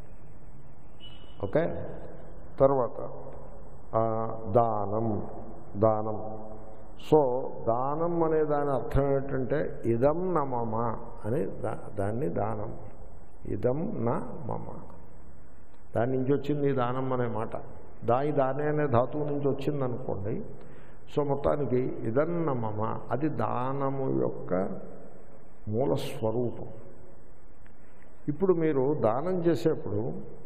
ఓకే తర్వాత ఆ, దానం దానం సో దానం అనే దాని అర్థం ఏంటంటే ఇదం న మమ అని దా- దాన్ని దానం ఇదం నా మమ దాని నుంచి వచ్చింది ఈ దానం అనే మాట దాయి దానే అనే ధాతువు నుంచి వచ్చింది అనుకోండి సో మొత్తానికి ఇదన్న మమ అది దానము యొక్క మూల స్వరూపం ఇప్పుడు మీరు దానం చేసేప్పుడు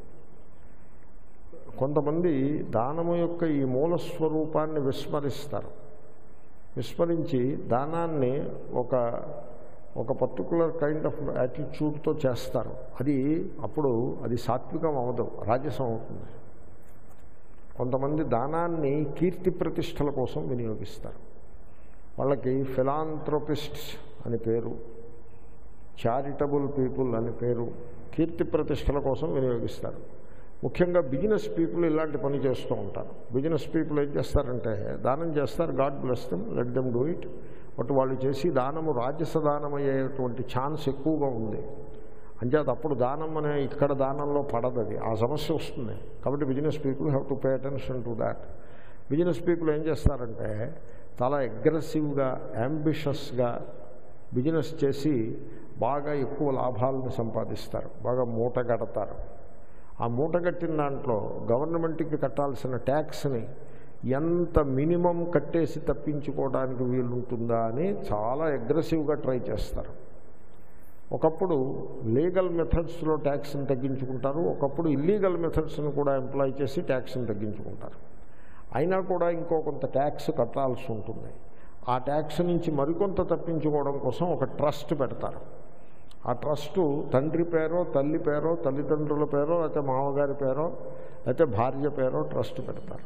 కొంతమంది దానము యొక్క ఈ మూల స్వరూపాన్ని విస్మరిస్తారు విస్మరించి దానాన్ని ఒక ఒక పర్టికులర్ కైండ్ ఆఫ్ యాటిట్యూడ్తో చేస్తారు అది అప్పుడు అది సాత్వికం అవ్వదు రాజసం అవుతుంది కొంతమంది దానాన్ని కీర్తి ప్రతిష్టల కోసం వినియోగిస్తారు వాళ్ళకి ఫిలాంథ్రోపిస్ట్స్ అని పేరు చారిటబుల్ పీపుల్ అని పేరు కీర్తి ప్రతిష్టల కోసం వినియోగిస్తారు ముఖ్యంగా బిజినెస్ పీపుల్ ఇలాంటి పని చేస్తూ ఉంటారు బిజినెస్ పీపుల్ ఏం చేస్తారంటే దానం చేస్తారు God bless them let them do it but వాళ్ళు చేసి దానము రాజస దానం అయ్యేటువంటి ఛాన్స్ ఎక్కువగా ఉంది అంచేత అప్పుడు దానం అనే ఇక్కడ దానంలో పడదది ఆ సమస్య వస్తుంది కాబట్టి business people have to pay attention to that business people ఏం చేస్తారంటే చాలా అగ్రెసివ్గా యాంబిషస్గా బిజినెస్ చేసి బాగా ఎక్కువ లాభాలను సంపాదిస్తారు బాగా మూట కడతారు ఆ మూట కట్టిన దాంట్లో గవర్నమెంట్కి కట్టాల్సిన ట్యాక్స్ని ఎంత మినిమం కట్టేసి తప్పించుకోవడానికి వీలుంటుందా అని చాలా అగ్రెసివ్గా ట్రై చేస్తారు ఒకప్పుడు లీగల్ మెథడ్స్లో ట్యాక్స్ని తగ్గించుకుంటారు ఒకప్పుడు ఇల్లీగల్ మెథడ్స్ని కూడా ఎంప్లాయ్ చేసి ట్యాక్స్ని తగ్గించుకుంటారు అయినా కూడా ఇంకో కొంత ట్యాక్స్ కట్టాల్సి ఉంటుంది ఆ ట్యాక్స్ నుంచి మరికొంత తప్పించుకోవడం కోసం ఒక ట్రస్ట్ పెడతారు ఆ ట్రస్టు తండ్రి పేరో తల్లి పేరో తల్లిదండ్రుల పేరో లేకపోతే మామగారి పేరో లేకపోతే భార్య పేరో ట్రస్ట్ పెడతారు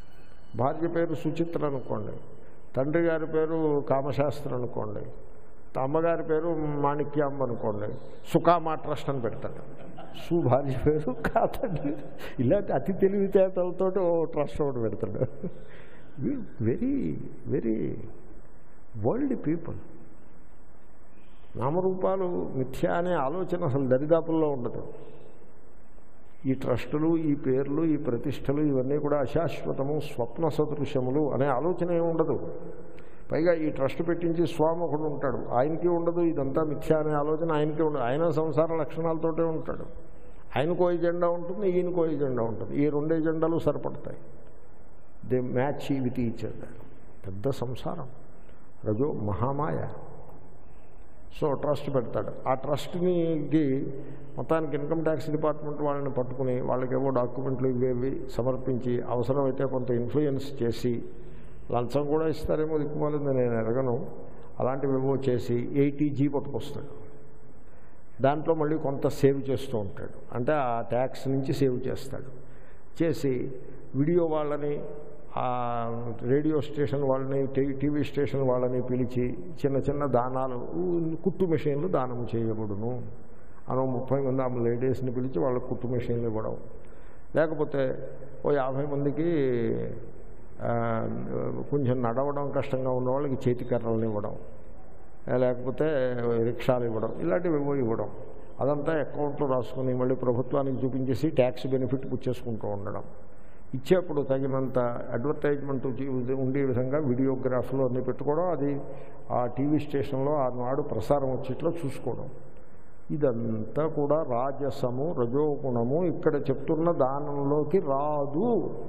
భార్య పేరు సుచిత్ర అనుకోండి తండ్రి గారి పేరు కామశాస్త్రి అనుకోండి అమ్మగారి పేరు మాణిక్యాంబ అనుకోండి సుఖామా ట్రస్ట్ అని పెడతాడు సు భార్య పేరు కాదండి ఇలాంటి అతి తెలివితేటలతో ఓ ట్రస్ట్ ఒకటి పెడతాడు వెరీ వెరీ వరల్డ్ పీపుల్ నామరూపాలు మిథ్య అనే ఆలోచన అసలు దరిదాపుల్లో ఉండదు ఈ ట్రస్టులు ఈ పేర్లు ఈ ప్రతిష్టలు ఇవన్నీ కూడా అశాశ్వతము స్వప్న సదృశ్యములు అనే ఆలోచన ఏమి ఉండదు పైగా ఈ ట్రస్ట్ పెట్టించి స్వామి ఒకడు ఉంటాడు ఆయనకి ఉండదు ఇదంతా మిథ్య అనే ఆలోచన ఆయనకి ఉండదు ఆయన సంసార లక్షణాలతోటే ఉంటాడు ఆయనకో ఎజెండా ఉంటుంది ఈయనకో ఎజెండా ఉంటుంది ఈ రెండు ఎజెండాలు సరిపడతాయి they match with each other పెద్ద సంసారం రజో మహామాయ సో ట్రస్ట్ పెడతాడు ఆ ట్రస్ట్నికి మొత్తానికి ఇన్కమ్ ట్యాక్స్ డిపార్ట్మెంట్ వాళ్ళని పట్టుకుని వాళ్ళకేవో డాక్యుమెంట్లు ఇవేవి సమర్పించి అవసరమైతే కొంత ఇన్ఫ్లుయెన్స్ చేసి లంచం కూడా ఇస్తారేమో దిక్కుమాలింది నేను ఎరగను అలాంటివేవో చేసి ఎయిటీజీ పట్టుకొస్తాడు దాంట్లో మళ్ళీ కొంత సేవ్ చేస్తూ ఉంటాడు అంటే ఆ ట్యాక్స్ నుంచి సేవ్ చేస్తాడు చేసి వీడియో వాళ్ళని ఆ రేడియో స్టేషన్ వాళ్ళని టీ- టీవీ స్టేషన్ వాళ్ళని పిలిచి చిన్న చిన్న దానాలు ఊ, కుట్టు మిషన్లు దానం చేయబడును అనో ముప్పై మంది ఆ లేడీస్ని పిలిచి వాళ్ళకి కుట్టు మిషన్లు ఇవ్వడం లేకపోతే ఓ యాభై మందికి ఆ, కొంచెం నడవడం కష్టంగా ఉన్న వాళ్ళకి చేతి కర్రలను ఇవ్వడం లేకపోతే రిక్షాలు ఇవ్వడం ఇలాంటివి ఏవో ఇవ్వడం అదంతా అకౌంట్లో రాసుకుని మళ్ళీ ప్రభుత్వానికి చూపించేసి ట్యాక్స్ బెనిఫిట్ పుచ్చేసుకుంటూ ఉండడం ఇచ్చేప్పుడు తగినంత అడ్వర్టైజ్మెంట్ ఉండే విధంగా వీడియోగ్రాఫ్లు అన్నీ పెట్టుకోవడం అది ఆ టీవీ స్టేషన్లో ఆనాడు ప్రసారం వచ్చేట్లో చూసుకోవడం ఇదంతా కూడా రాజసము రజోగుణము ఇక్కడ చెప్తున్న దానంలోకి రాదు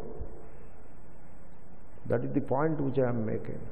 that is the point which I'm making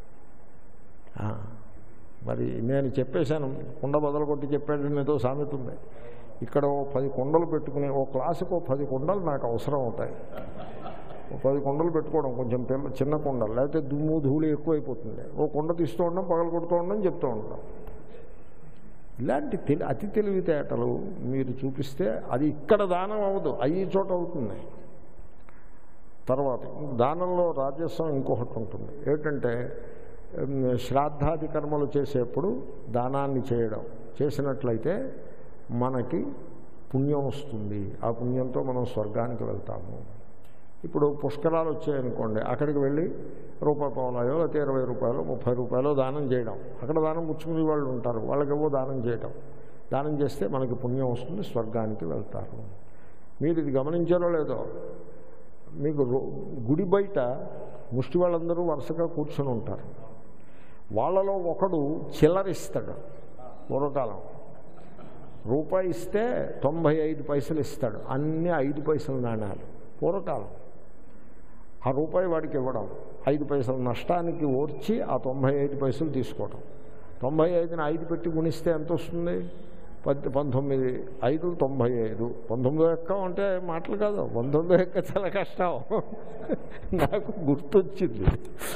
మరి నేను చెప్పేశాను కుండ బదలు కొట్టి చెప్పాడు ఏదో సామెత ఉంది ఇక్కడ ఓ పది కుండలు పెట్టుకుని ఓ క్లాసుకు ఓ పది కుండలు నాకు అవసరం అవుతాయి ఓ పది కుండలు పెట్టుకోవడం కొంచెం పిల్ల చిన్న కుండలు లేకపోతే దుమ్ము ధూళి ఎక్కువైపోతుంది ఓ కుండ తీస్తూ ఉండడం పగలు కొడుతూ ఉండడం చెప్తూ ఉండడం ఇలాంటి తెలి అతి తెలివితేటలు మీరు చూపిస్తే అది ఇక్కడ దానం అవ్వదు అయ్యి చోట అవుతుంది తర్వాత దానంలో రాజస్వం ఇంకొకటి ఉంటుంది ఏమిటంటే ఉమ్, శ్రాద్ధాది కర్మలు చేసేప్పుడు దానాన్ని చేయడం చేసినట్లయితే మనకి పుణ్యం వస్తుంది ఆ పుణ్యంతో మనం స్వర్గానికి వెళ్తాము ఇప్పుడు పుష్కరాలు వచ్చాయనుకోండి అక్కడికి వెళ్ళి రూపాయి పావులాయో లేకపోతే ఇరవై రూపాయలు ముప్పై రూపాయలు దానం చేయడం అక్కడ దానం పుచ్చుకునే వాళ్ళు ఉంటారు వాళ్ళకేవో దానం చేయడం దానం చేస్తే మనకి పుణ్యం వస్తుంది స్వర్గానికి వెళ్తారు మీరు ఇది గమనించారో లేదో మీకు రో- గుడి బయట ముష్టి వాళ్ళందరూ వరుసగా కూర్చొని ఉంటారు వాళ్ళలో ఒకడు చిల్లరిస్తాడు పూర్వకాలం రూపాయి ఇస్తే తొంభై ఐదు పైసలు ఇస్తాడు అన్నీ ఐదు పైసల నాణ్యాలు పూర్వకాలం ఆ రూపాయి వాడికి ఇవ్వడం ఐదు పైసల నష్టానికి ఓర్చి ఆ తొంభై ఐదు పైసలు తీసుకోవడం తొంభై ఐదుని ఐదు పెట్టి గుణిస్తే ఎంత వస్తుంది పద్ పంతొమ్మిది ఐదు తొంభై ఐదు పంతొమ్మిదో ఎక్కం అంటే మాటలు కాదు పంతొమ్మిదో ఎక్క చాలా కష్టం నాకు గుర్తొచ్చింది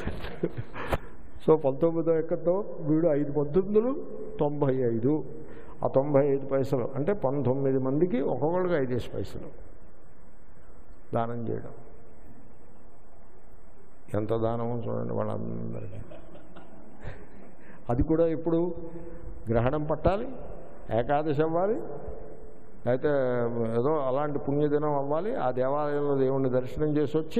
సో పంతొమ్మిదో ఎక్కతో వీడు ఐదు పంతొమ్మిదిలు తొంభై ఐదు ఆ తొంభై ఐదు పైసలు అంటే పంతొమ్మిది మందికి ఒక్కొక్కడికి ఐదేసి పైసలు దానం చేయడం ఎంత దానమో చూడండి వాళ్ళందరికీ అది కూడా ఇప్పుడు గ్రహణం పట్టాలి ఏకాదశి అవ్వాలి అయితే ఏదో అలాంటి పుణ్యదినం అవ్వాలి ఆ దేవాలయంలో దేవుణ్ణి దర్శనం చేసి వచ్చి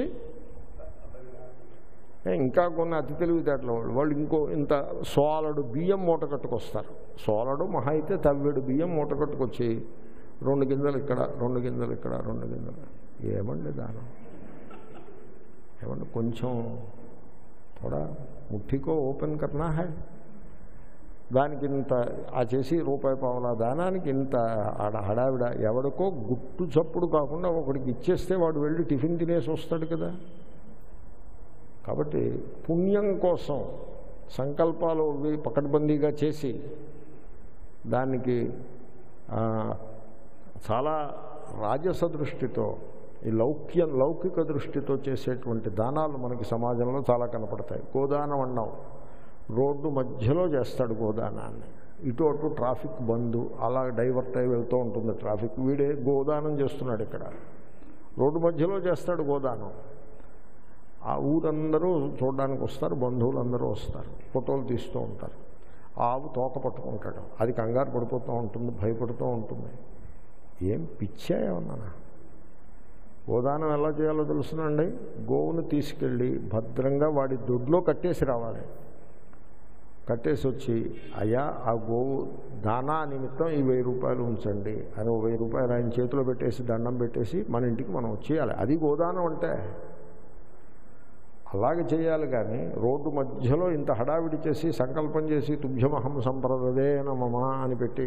ఏ, ఇంకా కొన్ని అతి తెలివితేటలు వాళ్ళు వాళ్ళు ఇంకో ఇంత సోలడు బియ్యం మూట కట్టుకొస్తారు సోలడు మహా అయితే తవ్వేడు బియ్యం మూట కట్టుకొచ్చి రెండు గింజలు ఇక్కడ రెండు గింజలు ఇక్కడ రెండు గింజలు ఏమండి దానం ఏమండి కొంచెం థోడా ముఠికో ఓపెన్ కర్నా హై దానికి ఇంత ఆ చేసి రూపాయి పావుల దానానికి ఇంత ఆడ హడావిడ ఎవడికో గుట్టు చప్పుడు కాకుండా ఒకడికి ఇచ్చేస్తే వాడు వెళ్ళి టిఫిన్ తినేసి వస్తాడు కదా కాబట్టి పుణ్యం కోసం సంకల్పాలు ఇవి పకడ్బందీగా చేసి దానికి ఆ, చాలా రాజస దృష్టితో ఈ లౌక్య లౌకిక దృష్టితో చేసేటువంటి దానాలు మనకి సమాజంలో చాలా కనపడతాయి గోదానం అన్నాం రోడ్డు మధ్యలో చేస్తాడు గోదానాన్ని ఇటు అటు ట్రాఫిక్ బంద్ అలా డైవర్ట్ అయి వెళ్తూ ఉంటుంది ట్రాఫిక్ వీడే గోదానం చేస్తున్నాడు ఇక్కడ రోడ్డు మధ్యలో చేస్తాడు గోదానం ఆ ఊరందరూ చూడడానికి వస్తారు బంధువులు అందరూ వస్తారు ఫోటోలు తీస్తూ ఉంటారు ఆవు తోక పట్టుకుంటాడు అది కంగారు పడిపోతూ ఉంటుంది భయపడుతూ ఉంటుంది ఏం పిచ్చా ఏమన్నా గోదానం ఎలా చేయాలో తెలుసునండి గోవును తీసుకెళ్ళి భద్రంగా వాడి దొడ్లో కట్టేసి రావాలి కట్టేసి వచ్చి అయ్యా ఆ గోవు దానా నిమిత్తం ఈ వెయ్యి రూపాయలు ఉంచండి అని ఓ వెయ్యి రూపాయలు ఆయన చేతిలో పెట్టేసి దండం పెట్టేసి మన ఇంటికి మనం వచ్చేయాలి అది గోదానం అంటే అలాగే చేయాలి కానీ రోడ్డు మధ్యలో ఇంత హడావిడి చేసి సంకల్పం చేసి తుభ్యమహం సంప్రదదే నమమా అని పెట్టి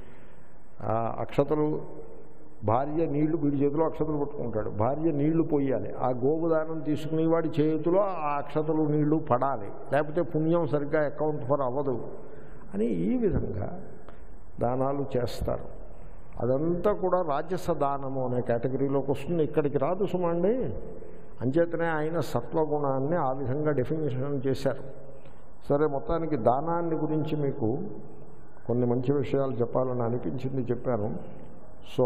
ఆ అక్షతలు భార్య నీళ్లు వీడి చేతిలో అక్షతలు పట్టుకుంటాడు భార్య నీళ్లు పోయాలి ఆ గోవుదానం తీసుకునే వాడి చేతిలో ఆ అక్షతలు నీళ్లు పడాలి లేకపోతే పుణ్యం సరిగ్గా అకౌంట్ ఫర్ అవ్వదు అని ఈ విధంగా దానాలు చేస్తారు అదంతా కూడా రాజస దానము అనే కేటగిరీలోకి వస్తుంది ఇక్కడికి రాదు సుమండి అంచేతనే ఆయన సత్వగుణాన్ని ఆ విధంగా డెఫినేషన్ చేశారు సరే మొత్తానికి దానాన్ని గురించి మీకు కొన్ని మంచి విషయాలు చెప్పాలని అనిపించింది చెప్పాను సో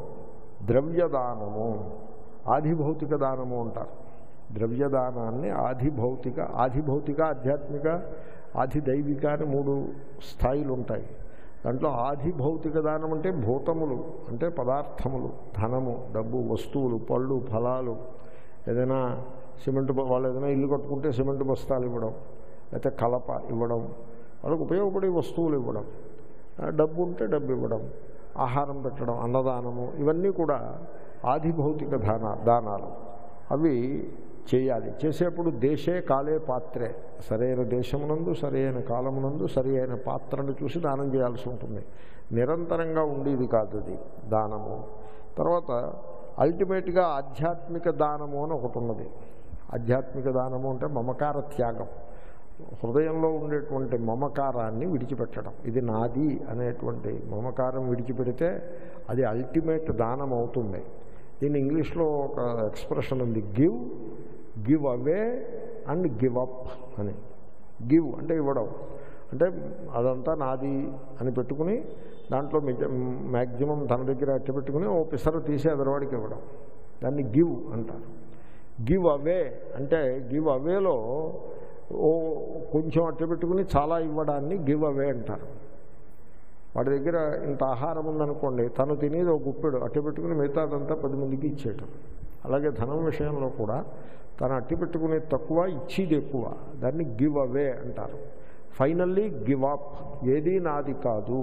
ద్రవ్యదానము ఆధిభౌతిక దానము అంటారు ద్రవ్యదానాన్ని ఆధిభౌతిక ఆధిభౌతిక ఆధ్యాత్మిక ఆధిదైవిక అని మూడు స్థాయిలు ఉంటాయి దాంట్లో ఆధిభౌతిక దానం అంటే భూతములు అంటే పదార్థములు ధనము డబ్బు వస్తువులు పళ్ళు ఫలాలు ఏదైనా సిమెంట్ బ- వాళ్ళు ఏదైనా ఇల్లు కట్టుకుంటే సిమెంట్ బస్తాలు ఇవ్వడం లేకపోతే కలప ఇవ్వడం వాళ్ళకు ఉపయోగపడే వస్తువులు ఇవ్వడం ఆ, డబ్బు ఉంటే డబ్బు ఇవ్వడం ఆహారం పెట్టడం అన్నదానము ఇవన్నీ కూడా ఆధిభౌతిక దాన దానాలు అవి చేయాలి చేసేప్పుడు దేశే కాలే పాత్రే సరైన దేశమునందు సరైన కాలమునందు సరి అయిన పాత్రను చూసి దానం చేయాల్సి ఉంటుంది నిరంతరంగా ఉండేది కాదు అది దానము తర్వాత అల్టిమేట్గా ఆధ్యాత్మిక దానము అని ఒకటి ఉన్నది ఆధ్యాత్మిక దానము అంటే మమకార త్యాగం హృదయంలో ఉండేటువంటి మమకారాన్ని విడిచిపెట్టడం ఇది నాది అనేటువంటి మమకారం విడిచిపెడితే అది అల్టిమేట్ దానం అవుతుంది దీని ఇంగ్లీష్లో ఒక ఎక్స్ప్రెషన్ ఉంది give give away and give up అని గివ్ అంటే ఇవ్వడం అంటే అదంతా నాది అని పెట్టుకుని దాంట్లో మ్యాక్సిమం తన దగ్గర అట్ట పెట్టుకుని ఓ పిసరు తీసి ఎదరవాడికి ఇవ్వడం దాన్ని గివ్ అంటారు గివ్ అవే అంటే గివ్ అవేలో ఓ కొంచెం అట్ట పెట్టుకుని చాలా ఇవ్వడాన్ని గివ్ అవే అంటారు వాడి దగ్గర ఇంత ఆహారం ఉందనుకోండి తను తినేది ఒక గుప్పెడు అట్టి పెట్టుకుని మిగతాదంతా పది మందికి ఇచ్చేయటం అలాగే ధనం విషయంలో కూడా తను అట్టి పెట్టుకునే తక్కువ ఇచ్చేది ఎక్కువ దాన్ని గివ్ అవే అంటారు ఫైనల్లీ గివ్ అప్ ఏది నాది కాదు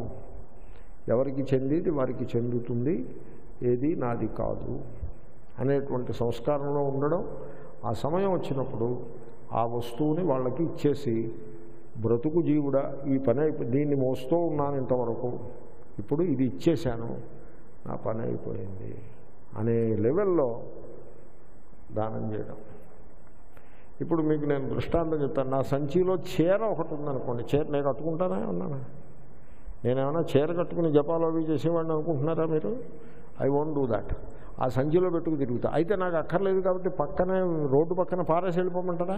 ఎవరికి చెందేది వారికి చెందుతుంది ఏది నాది కాదు అనేటువంటి సంస్కారంలో ఉండడం ఆ సమయం వచ్చినప్పుడు ఆ వస్తువుని వాళ్ళకి ఇచ్చేసి బ్రతుకు జీవుడా ఈ పని అయిపో దీన్ని మోస్తూ ఉన్నాను ఇంతవరకు ఇప్పుడు ఇది ఇచ్చేశాను నా పని అయిపోయింది అనే లెవెల్లో దానం చేయడం ఇప్పుడు మీకు నేను దృష్టాంతం చెప్తాను నా సంచిలో చీర ఒకటి ఉందనుకోండి చీర నేను కట్టుకుంటానా ఉన్నానా నేనేమైనా చీర కట్టుకుని జపాలు అవి చేసేవాడిని అనుకుంటున్నారా మీరు ఐ వోంట్ డూ దాట్ ఆ సంచిలో పెట్టుకు తిరుగుతా అయితే నాకు అక్కర్లేదు కాబట్టి పక్కనే రోడ్డు పక్కన పారేసి వెళ్ళిపోమంటారా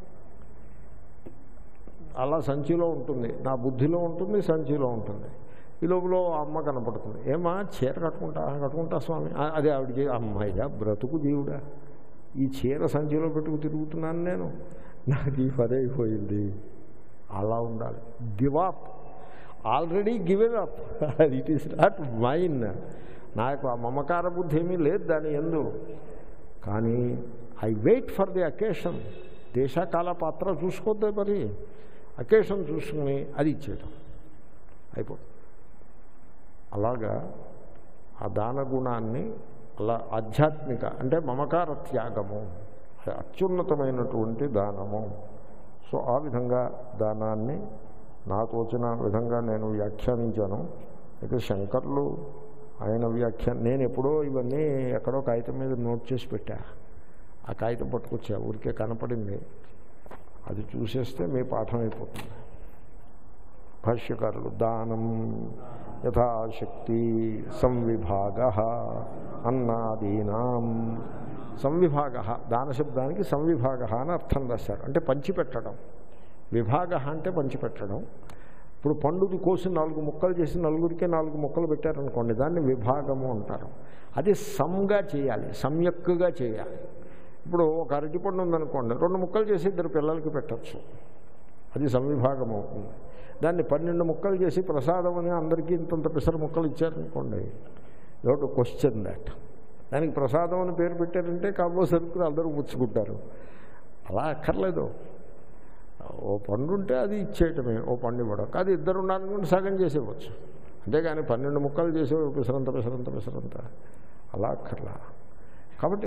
అలా సంచిలో ఉంటుంది నా బుద్ధిలో ఉంటుంది సంచిలో ఉంటుంది ఈ లోపల ఆ అమ్మ కనపడుతుంది ఏమా చీర కట్టుకుంటా "ఆ, కట్టుకుంటా స్వామి "ఆ, అదే ఆవిడ చే అమ్మాయిగా బ్రతుకు జీవుడా ఈ చీర సంచిలో పెట్టుకు తిరుగుతున్నాను నేను నాకు ఈ పని అయిపోయింది అలా ఉండాలి give up already given up it is not mine నాకు ఆ మమకార బుద్ధి ఏమీ లేదు దాని ఎందు కానీ I wait for the occasion దేశకాల పాత్ర చూసుకోద్దే మరి అకేషన్ చూసుకుని అది ఇచ్చేయటం అయిపోతుంది అలాగా ఆ దాన గుణాన్ని అలా ఆధ్యాత్మిక అంటే మమకార త్యాగము అది అత్యున్నతమైనటువంటి దానము సో ఆ విధంగా దానాన్ని నాకు వచ్చిన విధంగా నేను వ్యాఖ్యానించాను అయితే శంకర్లు ఆయన వ్యాఖ్య నేను ఎప్పుడో ఇవన్నీ ఎక్కడో కాగితం మీద నోట్ చేసి పెట్టా ఆ కాగితం పట్టుకొచ్చా ఊరికే కనపడింది అది చూసేస్తే మీ పాఠం అయిపోతుంది భాష్యకారులు దానం యథాశక్తి సంవిభాగ అన్నాదీనాం సంవిభాగ దానశబ్దానికి సంవిభాగ అని అర్థం రాశారు అంటే పంచిపెట్టడం విభాగ అంటే పంచిపెట్టడం ఇప్పుడు పండుది కోసి నాలుగు ముక్కలు చేసి నలుగురికే నాలుగు ముక్కలు పెట్టారనుకోండి దాన్ని విభాగము అంటారు అది సంగా చేయాలి సమ్యక్కుగా చేయాలి ఇప్పుడు ఒక అరటిపండు ఉందనుకోండి రెండు ముక్కలు చేసి ఇద్దరు పిల్లలకి పెట్టచ్చు అది సంవిభాగం అవుతుంది దాన్ని పన్నెండు ముక్కలు చేసి ప్రసాదం అని అందరికీ ఇంతంత పిసర ముక్కలు ఇచ్చారనుకోండి డోట్ క్వశ్చన్ దాట్ దానికి ప్రసాదం అని పేరు పెట్టారంటే కాబో సరుకులు అందరూ పుచ్చుకుంటారు అలా అక్కర్లేదు ఓ పండు ఉంటే అది ఇచ్చేయటమే ఓ పండు ఇవ్వడం అది ఇద్దరు ఉన్నారనుకుంటే సగం చేసేవచ్చు అంతేగాని పన్నెండు ముక్కలు చేసే పిసరంత పిసరంత పిసరంత అలా అక్కర్లా కాబట్టి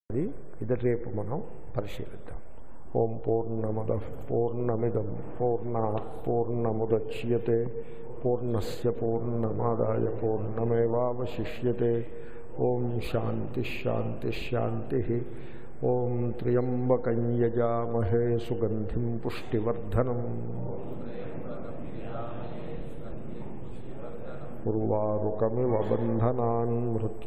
అది ఇది రేపు మనం పరిశీలిద్దాం ఓం పూర్ణమద పూర్ణమిదం పూర్ణా పూర్ణముద్యతే పూర్ణస్ పూర్ణమాదాయ పూర్ణమేవాశిష్యతే ఓం శాంతి శాంతి శాంతి ఓం త్ర్యంబకం యజామహే సుగంధిం పుష్టివర్ధనం ఉర్వారుకమివ బంధనాన్ మృత్యు